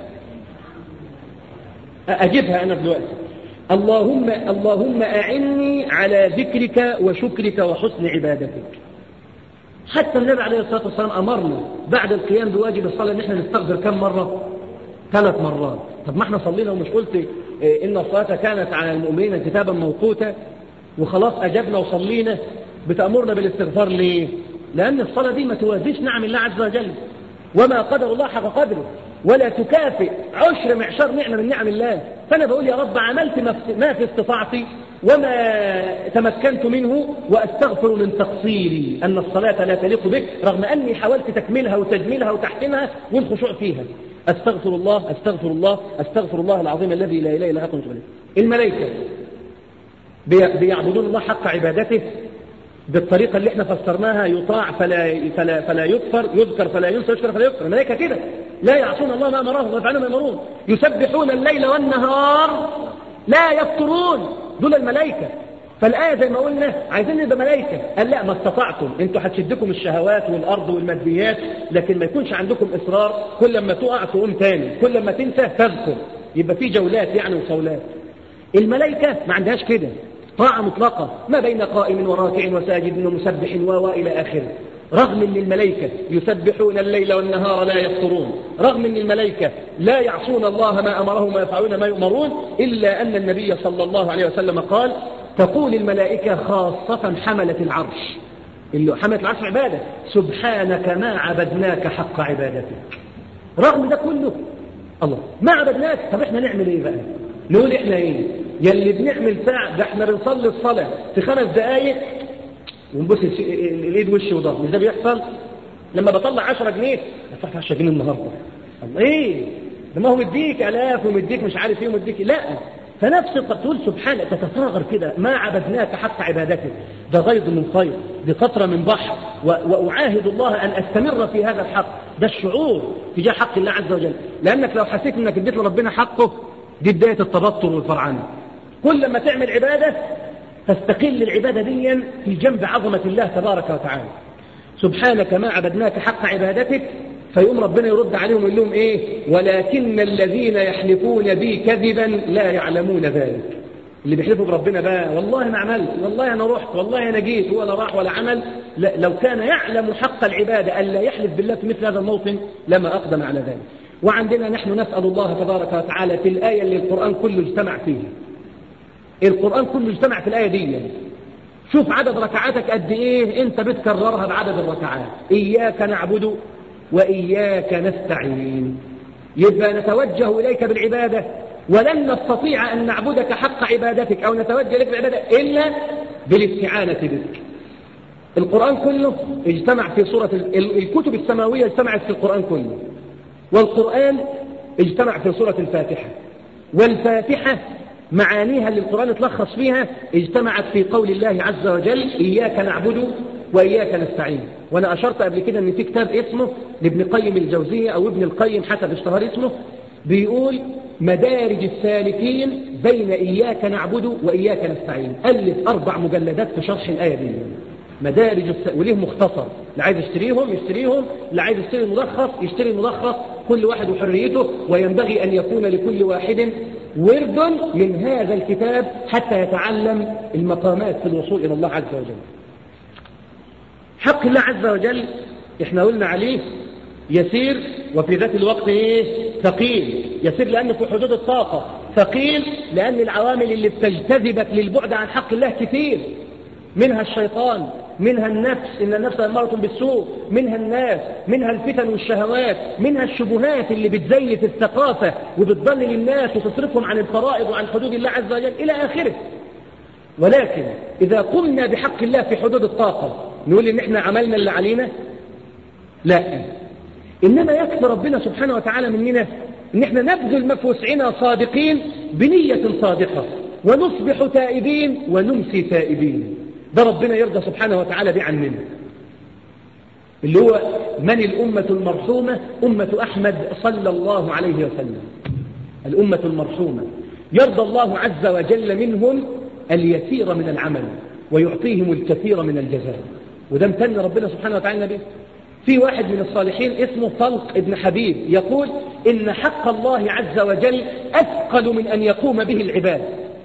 أجبها أنا دلوقتي اللهم اللهم أعني على ذكرك وشكرك وحسن عبادتك حتى النبي عليه الصلاة والسلام أمرنا بعد القيام بواجب الصلاة ان احنا نستغفر كم مرة ثلاث مرات طب ما احنا صلينا ومش قلت إن الصلاة كانت على المؤمنين كتابا موقوتا وخلاص أجبنا وصلينا بتأمرنا بالاستغفار ليه لأن الصلاة دي ما توازيش نعم الله عز وجل وما قدر الله حق قدره ولا تكافئ عشر معشر نعمة من نعم الله فأنا بقول يا رب عملت ما في استطاعتي وما تمكنت منه وأستغفر من تقصيري أن الصلاة لا تليق بك رغم أني حاولت تكملها وتجميلها وتحسينها والخشوع فيها أستغفر الله أستغفر الله أستغفر الله العظيم الذي لا إله إلا هو الملائكة بيعبدون الله حق عبادته بالطريقة اللي احنا فسرناها يطاع فلا, فلا, فلا يكفر يذكر فلا ينسى يشكر فلا يكفر الملائكة كده لا يعصون الله ما أمرهم ويفعلون ما يمرون يسبحون الليل والنهار لا يفطرون دول الملائكة فالآية زي ما قلنا عايزين نبقى ملائكة قال لا ما استطعتم انتوا هتشدكم الشهوات والأرض والماديات لكن ما يكونش عندكم إصرار كل ما تقع تقوم تاني كل ما تنسى تذكر يبقى في جولات يعني وصولات الملائكة ما عندهاش كده طاعة مطلقة ما بين قائم وراكع وساجد ومسبح وإلى آخره رغم أن الملائكة يسبحون الليل والنهار لا يفطرون رغم أن الملائكة لا يعصون الله ما أمرهم ويفعلون ما يؤمرون إلا أن النبي صلى الله عليه وسلم قال تقول الملائكة خاصة حملة العرش اللي حملة العرش عبادة سبحانك ما عبدناك حق عبادتك رغم ده كله الله ما عبدناك طب احنا نعمل ايه بقى نقول احنا ايه يلي بنعمل ساعة ده احنا بنصلي الصلاة في خمس دقايق ونبص الايد وش وضهر مش ده بيحصل لما بطلع 10 جنيه دفعت 10 جنيه النهارده الله ايه ده ما هو مديك الاف ومديك مش عارف ايه ومديك لا فنفس تقول سبحانك تتفاغر كده ما عبدناك حتى عبادتك ده غيض من خير دي قطرة من بحر وأعاهد الله أن أستمر في هذا الحق ده الشعور تجاه حق الله عز وجل لأنك لو حسيت أنك اديت لربنا حقه دي بداية التبطر والفرعنة كل ما تعمل عبادة تستقل العبادة دي في جنب عظمة الله تبارك وتعالى سبحانك ما عبدناك حق عبادتك فيقوم ربنا يرد عليهم ويقول لهم ايه ولكن الذين يحلفون بي كذبا لا يعلمون ذلك اللي بيحلفوا بربنا بقى والله ما عملت والله أنا رحت والله أنا جيت ولا راح ولا عمل لا لو كان يعلم حق العبادة ألا يحلف بالله في مثل هذا الموطن لما أقدم على ذلك وعندنا نحن نسأل الله تبارك وتعالى في الآية اللي القرآن كله اجتمع فيها القرآن كله اجتمع في الآية دي شوف عدد ركعاتك قد إيه أنت بتكررها بعدد الركعات إياك نعبد وإياك نستعين يبقى نتوجه إليك بالعبادة ولن نستطيع أن نعبدك حق عبادتك أو نتوجه إليك بالعبادة إلا بالاستعانة بك القرآن كله اجتمع في سورة الكتب السماوية اجتمعت في القرآن كله والقرآن اجتمع في سورة الفاتحة والفاتحة معانيها اللي القرآن تلخص فيها اجتمعت في قول الله عز وجل إياك نعبد وإياك نستعين وأنا أشرت قبل كده أن في كتاب اسمه لابن قيم الجوزية أو ابن القيم حسب اشتهر اسمه بيقول مدارج السالكين بين إياك نعبد وإياك نستعين ألف أربع مجلدات في شرح الآية دي مدارج الس... وليه مختصر اللي عايز يشتريهم يشتريهم اللي عايز يشتري الملخص يشتري الملخص كل واحد وحريته وينبغي أن يكون لكل واحد ورد من هذا الكتاب حتى يتعلم المقامات في الوصول إلى الله عز وجل حق الله عز وجل احنا قلنا عليه يسير وفي ذات الوقت ايه ثقيل يسير لأنه في حدود الطاقة ثقيل لأن العوامل اللي بتجتذبك للبعد عن حق الله كثير منها الشيطان منها النفس إن النفس أمارة بالسوء منها الناس منها الفتن والشهوات منها الشبهات اللي بتزيت الثقافة وبتضلل الناس وتصرفهم عن الفرائض وعن حدود الله عز وجل إلى آخره ولكن إذا قمنا بحق الله في حدود الطاقة نقول إن إحنا عملنا اللي علينا لا إنما يكفي ربنا سبحانه وتعالى مننا إن إحنا نبذل ما في وسعنا صادقين بنية صادقة ونصبح تائبين ونمسي تائبين ده ربنا يرضى سبحانه وتعالى به عننا اللي هو من الأمة المرحومة أمة أحمد صلى الله عليه وسلم الأمة المرحومة يرضى الله عز وجل منهم اليسير من العمل ويعطيهم الكثير من الجزاء وده امتن ربنا سبحانه وتعالى به في واحد من الصالحين اسمه طلق ابن حبيب يقول إن حق الله عز وجل أثقل من أن يقوم به العباد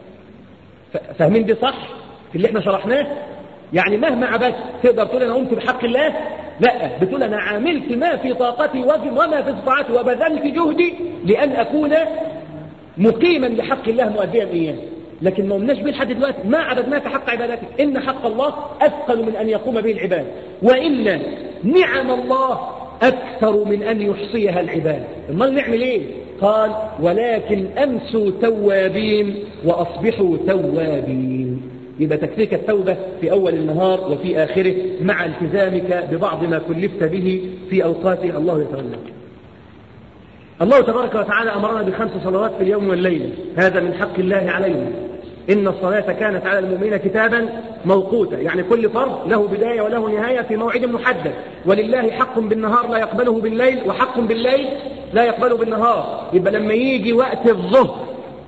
فاهمين دي صح في اللي احنا شرحناه يعني مهما عبدت تقدر تقول أنا قمت بحق الله لا بتقول أنا عملت ما في طاقتي وما في استطاعتي وبذلت جهدي لأن أكون مقيما لحق الله مؤديا إياه لكن ما قمناش به لحد دلوقتي ما عبدناك حق عبادتك إن حق الله أثقل من أن يقوم به العباد وإن نعم الله أكثر من أن يحصيها العباد امال نعمل إيه قال ولكن أمسوا توابين وأصبحوا توابين يبقى تكفيك التوبة في أول النهار وفي آخره مع التزامك ببعض ما كلفت به في أوقاته الله يتولى الله تبارك وتعالى أمرنا بخمس صلوات في اليوم والليل هذا من حق الله علينا إن الصلاة كانت على المؤمنين كتابا موقوتا يعني كل فرض له بداية وله نهاية في موعد محدد ولله حق بالنهار لا يقبله بالليل وحق بالليل لا يقبله بالنهار يبقى لما يجي وقت الظهر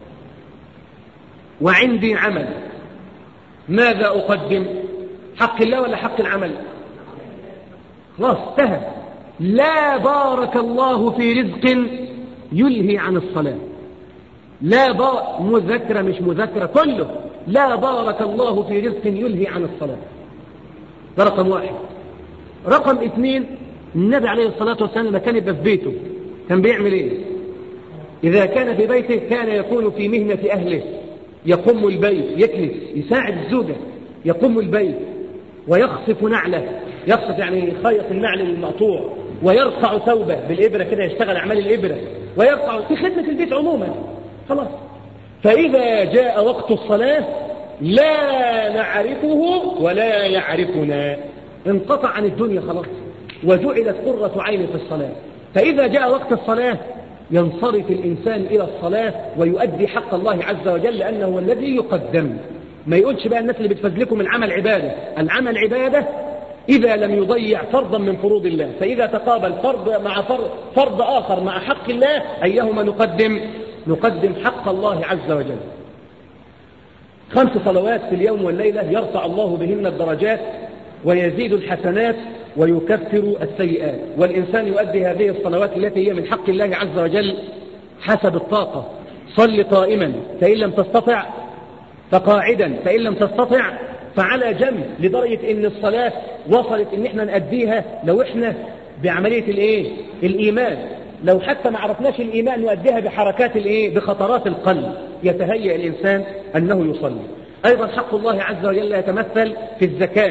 وعندي عمل ماذا أقدم حق الله ولا حق العمل خلاص انتهى لا بارك الله في رزق يلهي عن الصلاة لا بار مذكرة مش مذكرة كله لا بارك الله في رزق يلهي عن الصلاة ده رقم واحد رقم اثنين النبي عليه الصلاة والسلام لما كان يبقى في بيته كان بيعمل ايه إذا كان في بيته كان يكون في مهنة أهله يقوم البيت يكنس يساعد الزوجة يقوم البيت ويخصف نعله يخصف يعني يخيط النعل المقطوع ويرفع ثوبه بالإبرة كده يشتغل أعمال الإبرة ويرفع في خدمة البيت عموما خلاص فإذا جاء وقت الصلاة لا نعرفه ولا يعرفنا انقطع عن الدنيا خلاص وجعلت قرة عين في الصلاة فإذا جاء وقت الصلاة ينصرف الإنسان إلى الصلاة ويؤدي حق الله عز وجل لأنه هو الذي يقدم ما يقولش بقى الناس اللي بتفزلكم العمل عبادة العمل عبادة إذا لم يضيع فرضا من فروض الله فإذا تقابل فرض مع فرض, فرض آخر مع حق الله أيهما نقدم نقدم حق الله عز وجل خمس صلوات في اليوم والليلة يرفع الله بهن الدرجات ويزيد الحسنات ويكفر السيئات والإنسان يؤدي هذه الصلوات التي هي من حق الله عز وجل حسب الطاقة صل قائما فإن لم تستطع فقاعدا فإن لم تستطع فعلى جنب لدرجة ان الصلاة وصلت ان احنا نأديها لو احنا بعملية الايه الايمان لو حتى ما عرفناش الايمان نؤديها بحركات الايه بخطرات القلب يتهيأ الانسان انه يصلي ايضا حق الله عز وجل يتمثل في الزكاة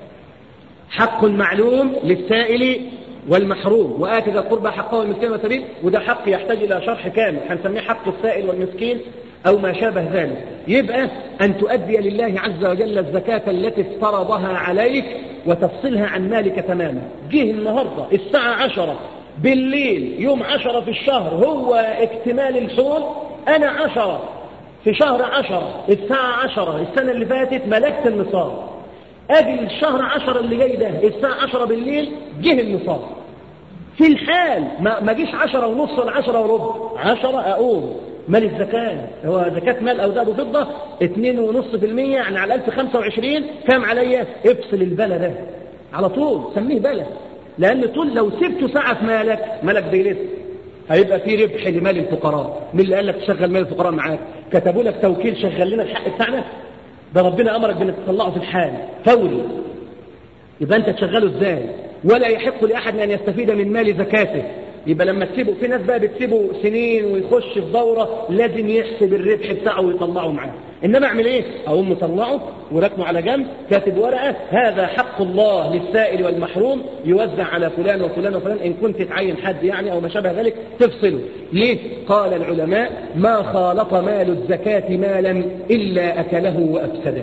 حق معلوم للسائل والمحروم وآتي ذا القربى حقه والمسكين والسبيل وده حق يحتاج إلى شرح كامل هنسميه حق السائل والمسكين أو ما شابه ذلك يبقى أن تؤدي لله عز وجل الزكاة التي افترضها عليك وتفصلها عن مالك تماما جه النهاردة الساعة عشرة بالليل يوم عشرة في الشهر هو اكتمال الحول أنا عشرة في شهر عشرة الساعة عشرة السنة اللي فاتت ملكت النصاب أجل الشهر عشرة اللي جاي ده الساعة عشرة بالليل جه النصاب في الحال ما, ما جيش عشرة ونص ولا عشرة وربع عشرة أقوم مال الزكاة هو زكاة مال أو ذهب وفضة اتنين ونص في المية يعني على ألف خمسة وعشرين كام عليا افصل البلا ده على طول سميه بلا لأن طول لو سبته ساعة في مالك مالك بيلس هيبقى في ربح لمال الفقراء مين اللي قال لك تشغل مال الفقراء معاك كتبوا لك توكيل شغل لنا الحق بتاعنا ده ربنا أمرك بأنك تطلعه في الحال فوري يبقى أنت تشغله إزاي ولا يحق لأحد أن يستفيد من مال زكاته يبقى لما تسيبه في ناس بقى بتسيبه سنين ويخش في دورة لازم يحسب الربح بتاعه ويطلعه معاه إنما أعمل إيه أقوم مطلعه وركنه على جنب كاتب ورقة هذا حق الله للسائل والمحروم يوزع على فلان وفلان وفلان إن كنت تعين حد يعني أو ما شابه ذلك تفصله ليه قال العلماء ما خالط مال الزكاة مالا إلا أكله وأفسده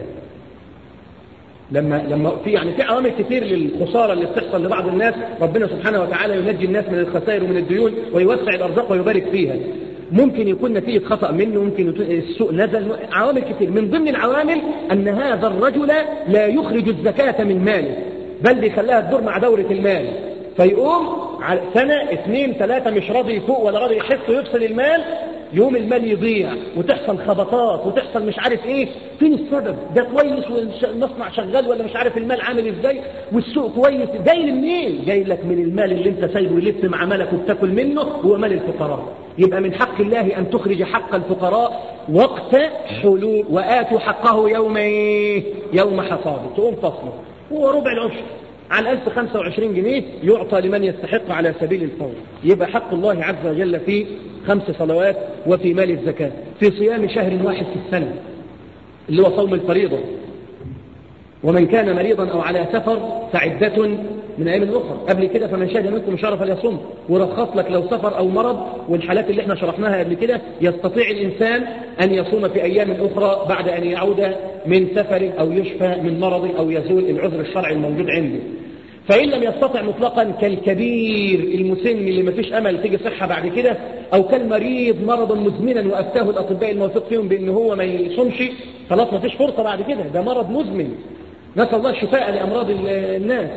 لما لما في يعني في عوامل كتير للخساره اللي بتحصل لبعض الناس ربنا سبحانه وتعالى ينجي الناس من الخسائر ومن الديون ويوسع الارزاق ويبارك فيها ممكن يكون نتيجة خطأ منه ممكن يكون السوء نزل عوامل كتير من ضمن العوامل أن هذا الرجل لا يخرج الزكاة من ماله بل بيخليها تدور مع دورة المال فيقوم سنة اثنين ثلاثة مش راضي يفوق ولا راضي يحس ويفصل المال يوم المال يضيع وتحصل خبطات وتحصل مش عارف ايه فين السبب ده كويس والمصنع شغال ولا مش عارف المال عامل ازاي والسوق كويس جاي منين جاي لك من المال اللي انت سايبه يلف مع مالك وبتاكل منه هو مال الفقراء يبقى من حق الله ان تخرج حق الفقراء وقت حلول واتوا حقه يوم ايه يوم حصاده تقوم فصله هو ربع العشر على 1025 جنيه يعطى لمن يستحق على سبيل الفور يبقى حق الله عز وجل في خمس صلوات وفي مال الزكاة في صيام شهر واحد في السنة اللي هو صوم الفريضة ومن كان مريضا أو على سفر فعدة من أيام أخرى قبل كده فمن شهد منكم شرف فليصم ورخص لك لو سفر أو مرض والحالات اللي احنا شرحناها قبل كده يستطيع الإنسان أن يصوم في أيام أخرى بعد أن يعود من سفر أو يشفى من مرض أو يزول العذر الشرعي الموجود عنده فإن لم يستطع مطلقا كالكبير المسن اللي ما فيش أمل تيجي صحة بعد كده أو كالمريض مرضا مزمنا وأفتاه الأطباء الموثوق فيهم بأن هو ما يصومش خلاص ما فيش فرصة بعد كده ده مرض مزمن نسأل الله الشفاء لأمراض الناس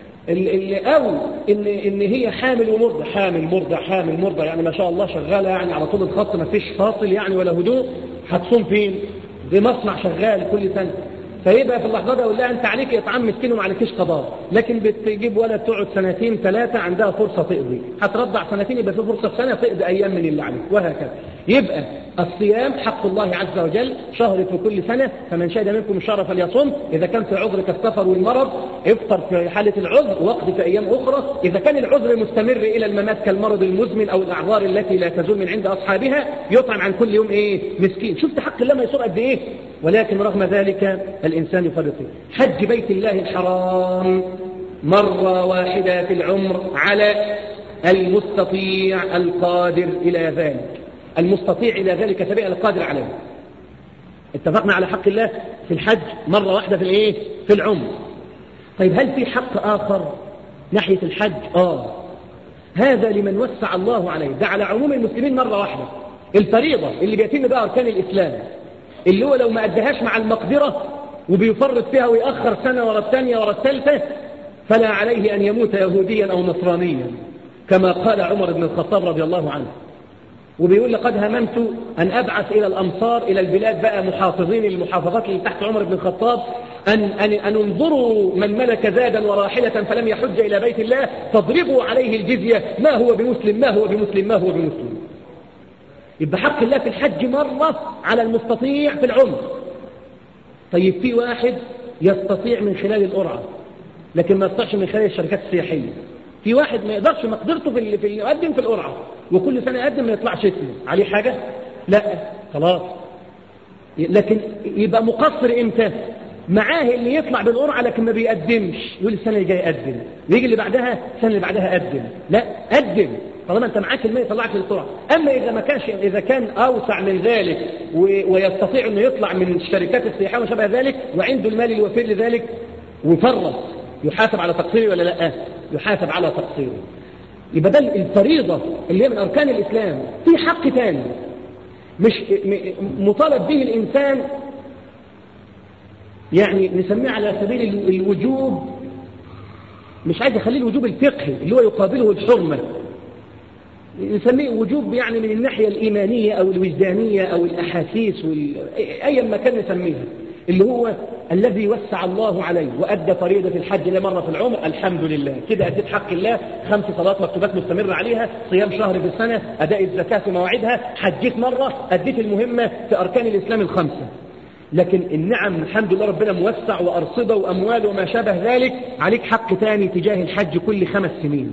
أو إن, إن هي حامل ومرضى حامل مرضى حامل مرضى يعني ما شاء الله شغالة يعني على طول الخط ما فيش فاصل يعني ولا هدوء هتصوم فين دي مصنع شغال كل سنة فيبقى في اللحظة دي أقول لها أنت عليك إطعام مسكين وما عليكيش قضاء لكن بتجيب ولد تقعد سنتين ثلاثة عندها فرصة تقضي هترضع سنتين يبقى في فرصة في سنة تقضي أيام من اللي عليك وهكذا يبقى الصيام حق الله عز وجل شهر في كل سنة فمن شهد منكم الشهر فليصم إذا كان في عذر كالسفر والمرض افطر في حالة العذر وقت في أيام أخرى إذا كان العذر مستمر إلى الممات كالمرض المزمن أو الأعذار التي لا تزول من عند أصحابها يطعم عن كل يوم إيه مسكين شفت حق الله ما يصور قد إيه ولكن رغم ذلك الإنسان يفرط حج بيت الله الحرام مرة واحدة في العمر على المستطيع القادر إلى ذلك المستطيع إلى ذلك سبيل القادر عليه اتفقنا على حق الله في الحج مرة واحدة في الايه في العمر طيب هل في حق آخر ناحية الحج آه هذا لمن وسع الله عليه ده على عموم المسلمين مرة واحدة الفريضة اللي بيتم بها أركان الإسلام اللي هو لو ما أدهاش مع المقدرة وبيفرط فيها ويأخر سنة ورا الثانية ورا الثالثة فلا عليه أن يموت يهوديا أو نصرانيا كما قال عمر بن الخطاب رضي الله عنه وبيقول لقد هممت أن أبعث إلى الأمصار إلى البلاد بقى محافظين المحافظات اللي تحت عمر بن الخطاب أن, أن, أن انظروا من ملك زادا وراحلة فلم يحج إلى بيت الله فاضربوا عليه الجزية ما هو بمسلم ما هو بمسلم ما هو بمسلم يبقى حق الله في الحج مرة على المستطيع في العمر طيب في واحد يستطيع من خلال القرعة لكن ما يستطيعش من خلال الشركات السياحية في واحد ما يقدرش مقدرته في اللي في يقدم في القرعة وكل سنة يقدم ما يطلعش اسمه عليه حاجة لا خلاص لكن يبقى مقصر امتى معاه اللي يطلع بالقرعة لكن ما بيقدمش يقول السنة اللي جايه يقدم ويجي اللي بعدها السنة اللي بعدها قدم لا قدم طالما انت معاك الماء يطلعك للقرعة اما اذا ما كانش اذا كان اوسع من ذلك ويستطيع انه يطلع من الشركات السياحية وما شابه ذلك وعنده المال الوفير لذلك وفرط يحاسب على تقصيره ولا لا يحاسب على تقصيره يبقى ده الفريضة اللي هي من أركان الإسلام في حق تاني مش مطالب به الإنسان يعني نسميه على سبيل الوجوب مش عايز يخليه الوجوب الفقهي اللي هو يقابله الحرمة نسميه وجوب يعني من الناحية الإيمانية أو الوجدانية أو الأحاسيس وال... أي ما كان نسميها اللي هو الذي وسع الله عليه وأدى فريضة الحج لمرة في العمر الحمد لله كده أديت حق الله خمس صلوات مكتوبات مستمرة عليها صيام شهر في السنة أداء الزكاة في مواعيدها حجيت مرة أديت المهمة في أركان الإسلام الخمسة لكن النعم الحمد لله ربنا موسع وأرصدة وأموال وما شابه ذلك عليك حق تاني تجاه الحج كل خمس سنين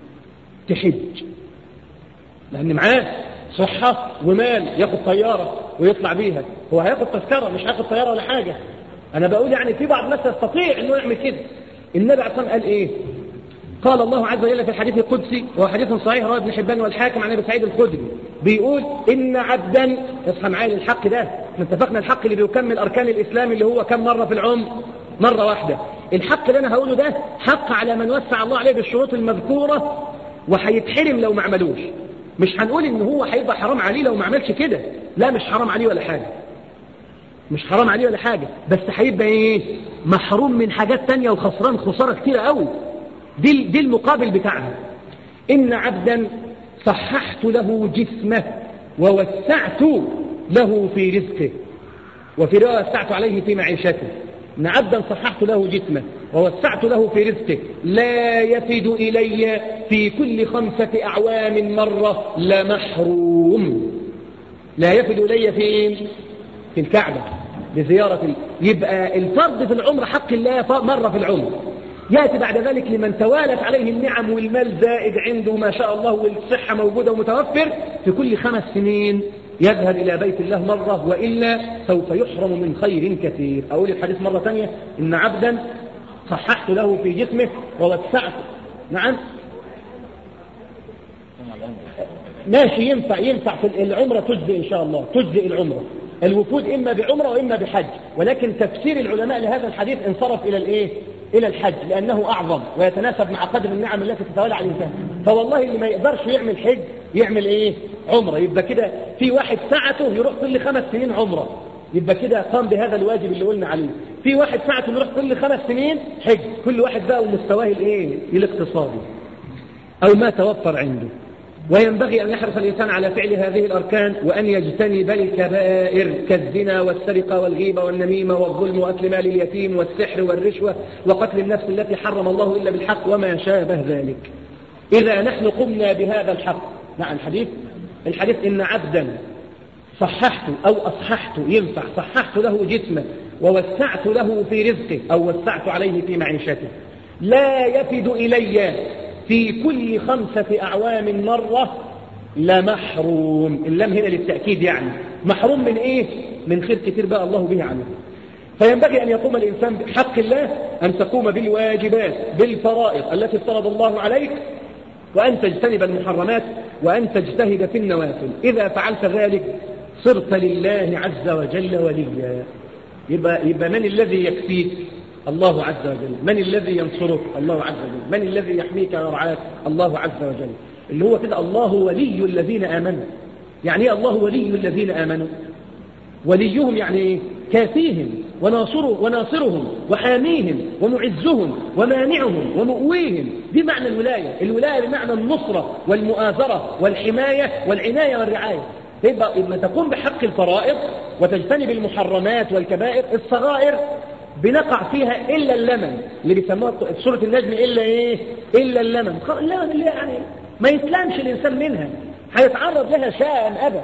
تحج لأن معاه صحة ومال ياخد طيارة ويطلع بيها هو هياخد تذكرة مش هياخد طيارة ولا حاجة أنا بقول يعني في بعض الناس يستطيع أنه يعمل كده النبي عليه الصلاة قال إيه قال الله عز وجل في الحديث القدسي وهو حديث صحيح رواه ابن حبان والحاكم عن ابي سعيد الخدري بيقول ان عبدا اصحى معايا للحق ده احنا اتفقنا الحق اللي بيكمل اركان الاسلام اللي هو كم مره في العمر مره واحده الحق اللي انا هقوله ده حق على من وسع الله عليه بالشروط المذكوره وهيتحرم لو ما عملوش مش هنقول ان هو هيبقى حرام عليه لو ما عملش كده لا مش حرام عليه ولا حاجه مش حرام عليه ولا حاجه بس هيبقى ايه محروم من حاجات تانية وخسران خساره كتيره قوي دي دي المقابل بتاعها ان عبدا صححت له جسمه ووسعت له في رزقه وفي روايه وسعت عليه في معيشته ان عبدا صححت له جسمه ووسعت له في رزقه لا يفد إلي في كل خمسة أعوام مرة لمحروم لا يفد إلي في في الكعبة لزيارة يبقى الفرض في العمر حق الله مرة في العمر يأتي بعد ذلك لمن توالت عليه النعم والمال زائد عنده ما شاء الله والصحة موجودة ومتوفر في كل خمس سنين يذهب إلى بيت الله مرة وإلا سوف يحرم من خير كثير أقول الحديث مرة ثانية إن عبدا صححت له في جسمه ووسعت نعم ماشي ينفع ينفع في العمرة تجزئ إن شاء الله تجزئ العمرة الوفود إما بعمرة وإما بحج ولكن تفسير العلماء لهذا الحديث انصرف إلى الإيه إلى الحج لأنه أعظم ويتناسب مع قدر النعم التي تتولى على الإنسان فوالله اللي ما يقدرش يعمل حج يعمل إيه عمرة يبقى كده في واحد ساعته يروح كل خمس سنين عمرة يبقى كده قام بهذا الواجب اللي قلنا عليه في واحد ساعته يروح كل خمس سنين حج كل واحد بقى ومستواه الايه الاقتصادي او ما توفر عنده وينبغي أن يحرص الإنسان على فعل هذه الأركان وأن يجتنب الكبائر كالزنا والسرقة والغيبة والنميمة والظلم وأكل مال اليتيم والسحر والرشوة وقتل النفس التي حرم الله إلا بالحق وما شابه ذلك إذا نحن قمنا بهذا الحق مع الحديث الحديث إن عبدا صححت أو أصححت ينفع صححت له جسمه ووسعت له في رزقه أو وسعت عليه في معيشته لا يفد إلي في كل خمسة أعوام مرة لمحروم اللام هنا للتأكيد يعني محروم من إيه؟ من خير كتير بقى الله به عنه فينبغي أن يقوم الإنسان بحق الله أن تقوم بالواجبات بالفرائض التي افترض الله عليك وأن تجتنب المحرمات وأن تجتهد في النوافل إذا فعلت ذلك صرت لله عز وجل وليا يبقى, يبقى من الذي يكفيك الله عز وجل من الذي ينصرك الله عز وجل من الذي يحميك ويرعاك الله عز وجل اللي هو كده الله ولي الذين آمنوا يعني ايه الله ولي الذين آمنوا وليهم يعني ايه كافيهم وناصره وناصرهم وحاميهم ومعزهم ومانعهم ومؤويهم دي معنى الولاية الولاية بمعنى النصرة والمؤازرة والحماية والعناية والرعاية يبقى إما تقوم بحق الفرائض وتجتنب المحرمات والكبائر الصغائر بنقع فيها إلا اللمن اللي بيسموها في سورة النجم إلا إيه إلا اللمن اللمن اللي يعني ما يسلمش الإنسان منها هيتعرض لها شاء أم أبى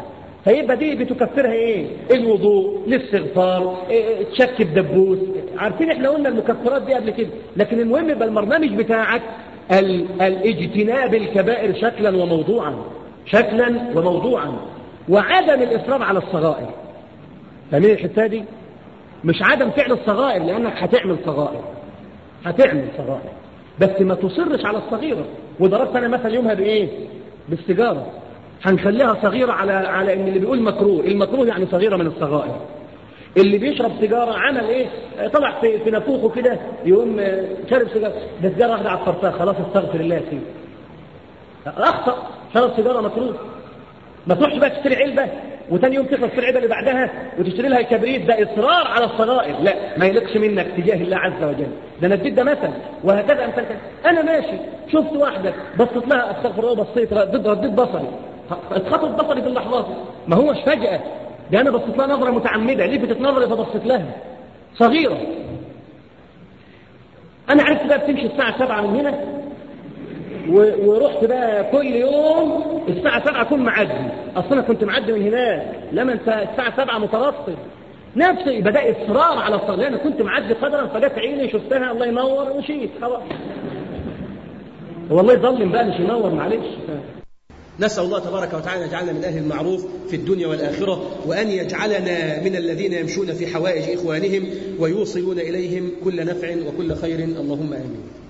فيبقى دي بتكفرها ايه الوضوء الاستغفار إيه تشك بدبوس عارفين احنا قلنا المكفرات دي قبل كده لكن المهم يبقى البرنامج بتاعك ال... الاجتناب الكبائر شكلا وموضوعا شكلا وموضوعا وعدم الاصرار على الصغائر فاهمين الحته دي مش عدم فعل الصغائر لانك هتعمل صغائر هتعمل صغائر بس ما تصرش على الصغيره وضربت انا مثلا يومها بايه بالسيجاره هنخليها صغيرة على على ان اللي بيقول مكروه المكروه يعني صغيرة من الصغائر اللي بيشرب سيجارة عمل ايه طلع في, في نافوخه كده يقوم شرب سيجارة ده سيجارة واحدة على الطرفاء خلاص استغفر الله فيه اخطأ شرب سيجارة مكروه ما تروحش بقى تشتري علبة وتاني يوم تخلص في العلبة اللي بعدها وتشتري لها الكبريت ده إصرار على الصغائر لا ما يلقش منك تجاه الله عز وجل ده أنا اديت ده مثل وهكذا أمثال أنا ماشي شفت واحدة بصيت لها أستغفر الله بصيت رديت رديت بصري اتخطف بصري في اللحظات ما هوش فجأة ده أنا بصيت لها نظرة متعمدة ليه بتتنظري فبصيت لها صغيرة أنا عرفت بقى بتمشي الساعة سبعة من هنا ورحت بقى كل يوم الساعة سبعة أكون معدي أصلا أنا كنت معدي من هناك لما أنت الساعة سبعة مترصد نفسي بدأ إصرار على الصلاة أنا كنت معدي قدرا فجت عيني شفتها الله ينور ومشيت خلاص والله ظلم بقى مش ينور معلش نسأل الله تبارك وتعالى يجعلنا من أهل المعروف في الدنيا والآخرة وأن يجعلنا من الذين يمشون في حوائج إخوانهم ويوصلون إليهم كل نفع وكل خير اللهم آمين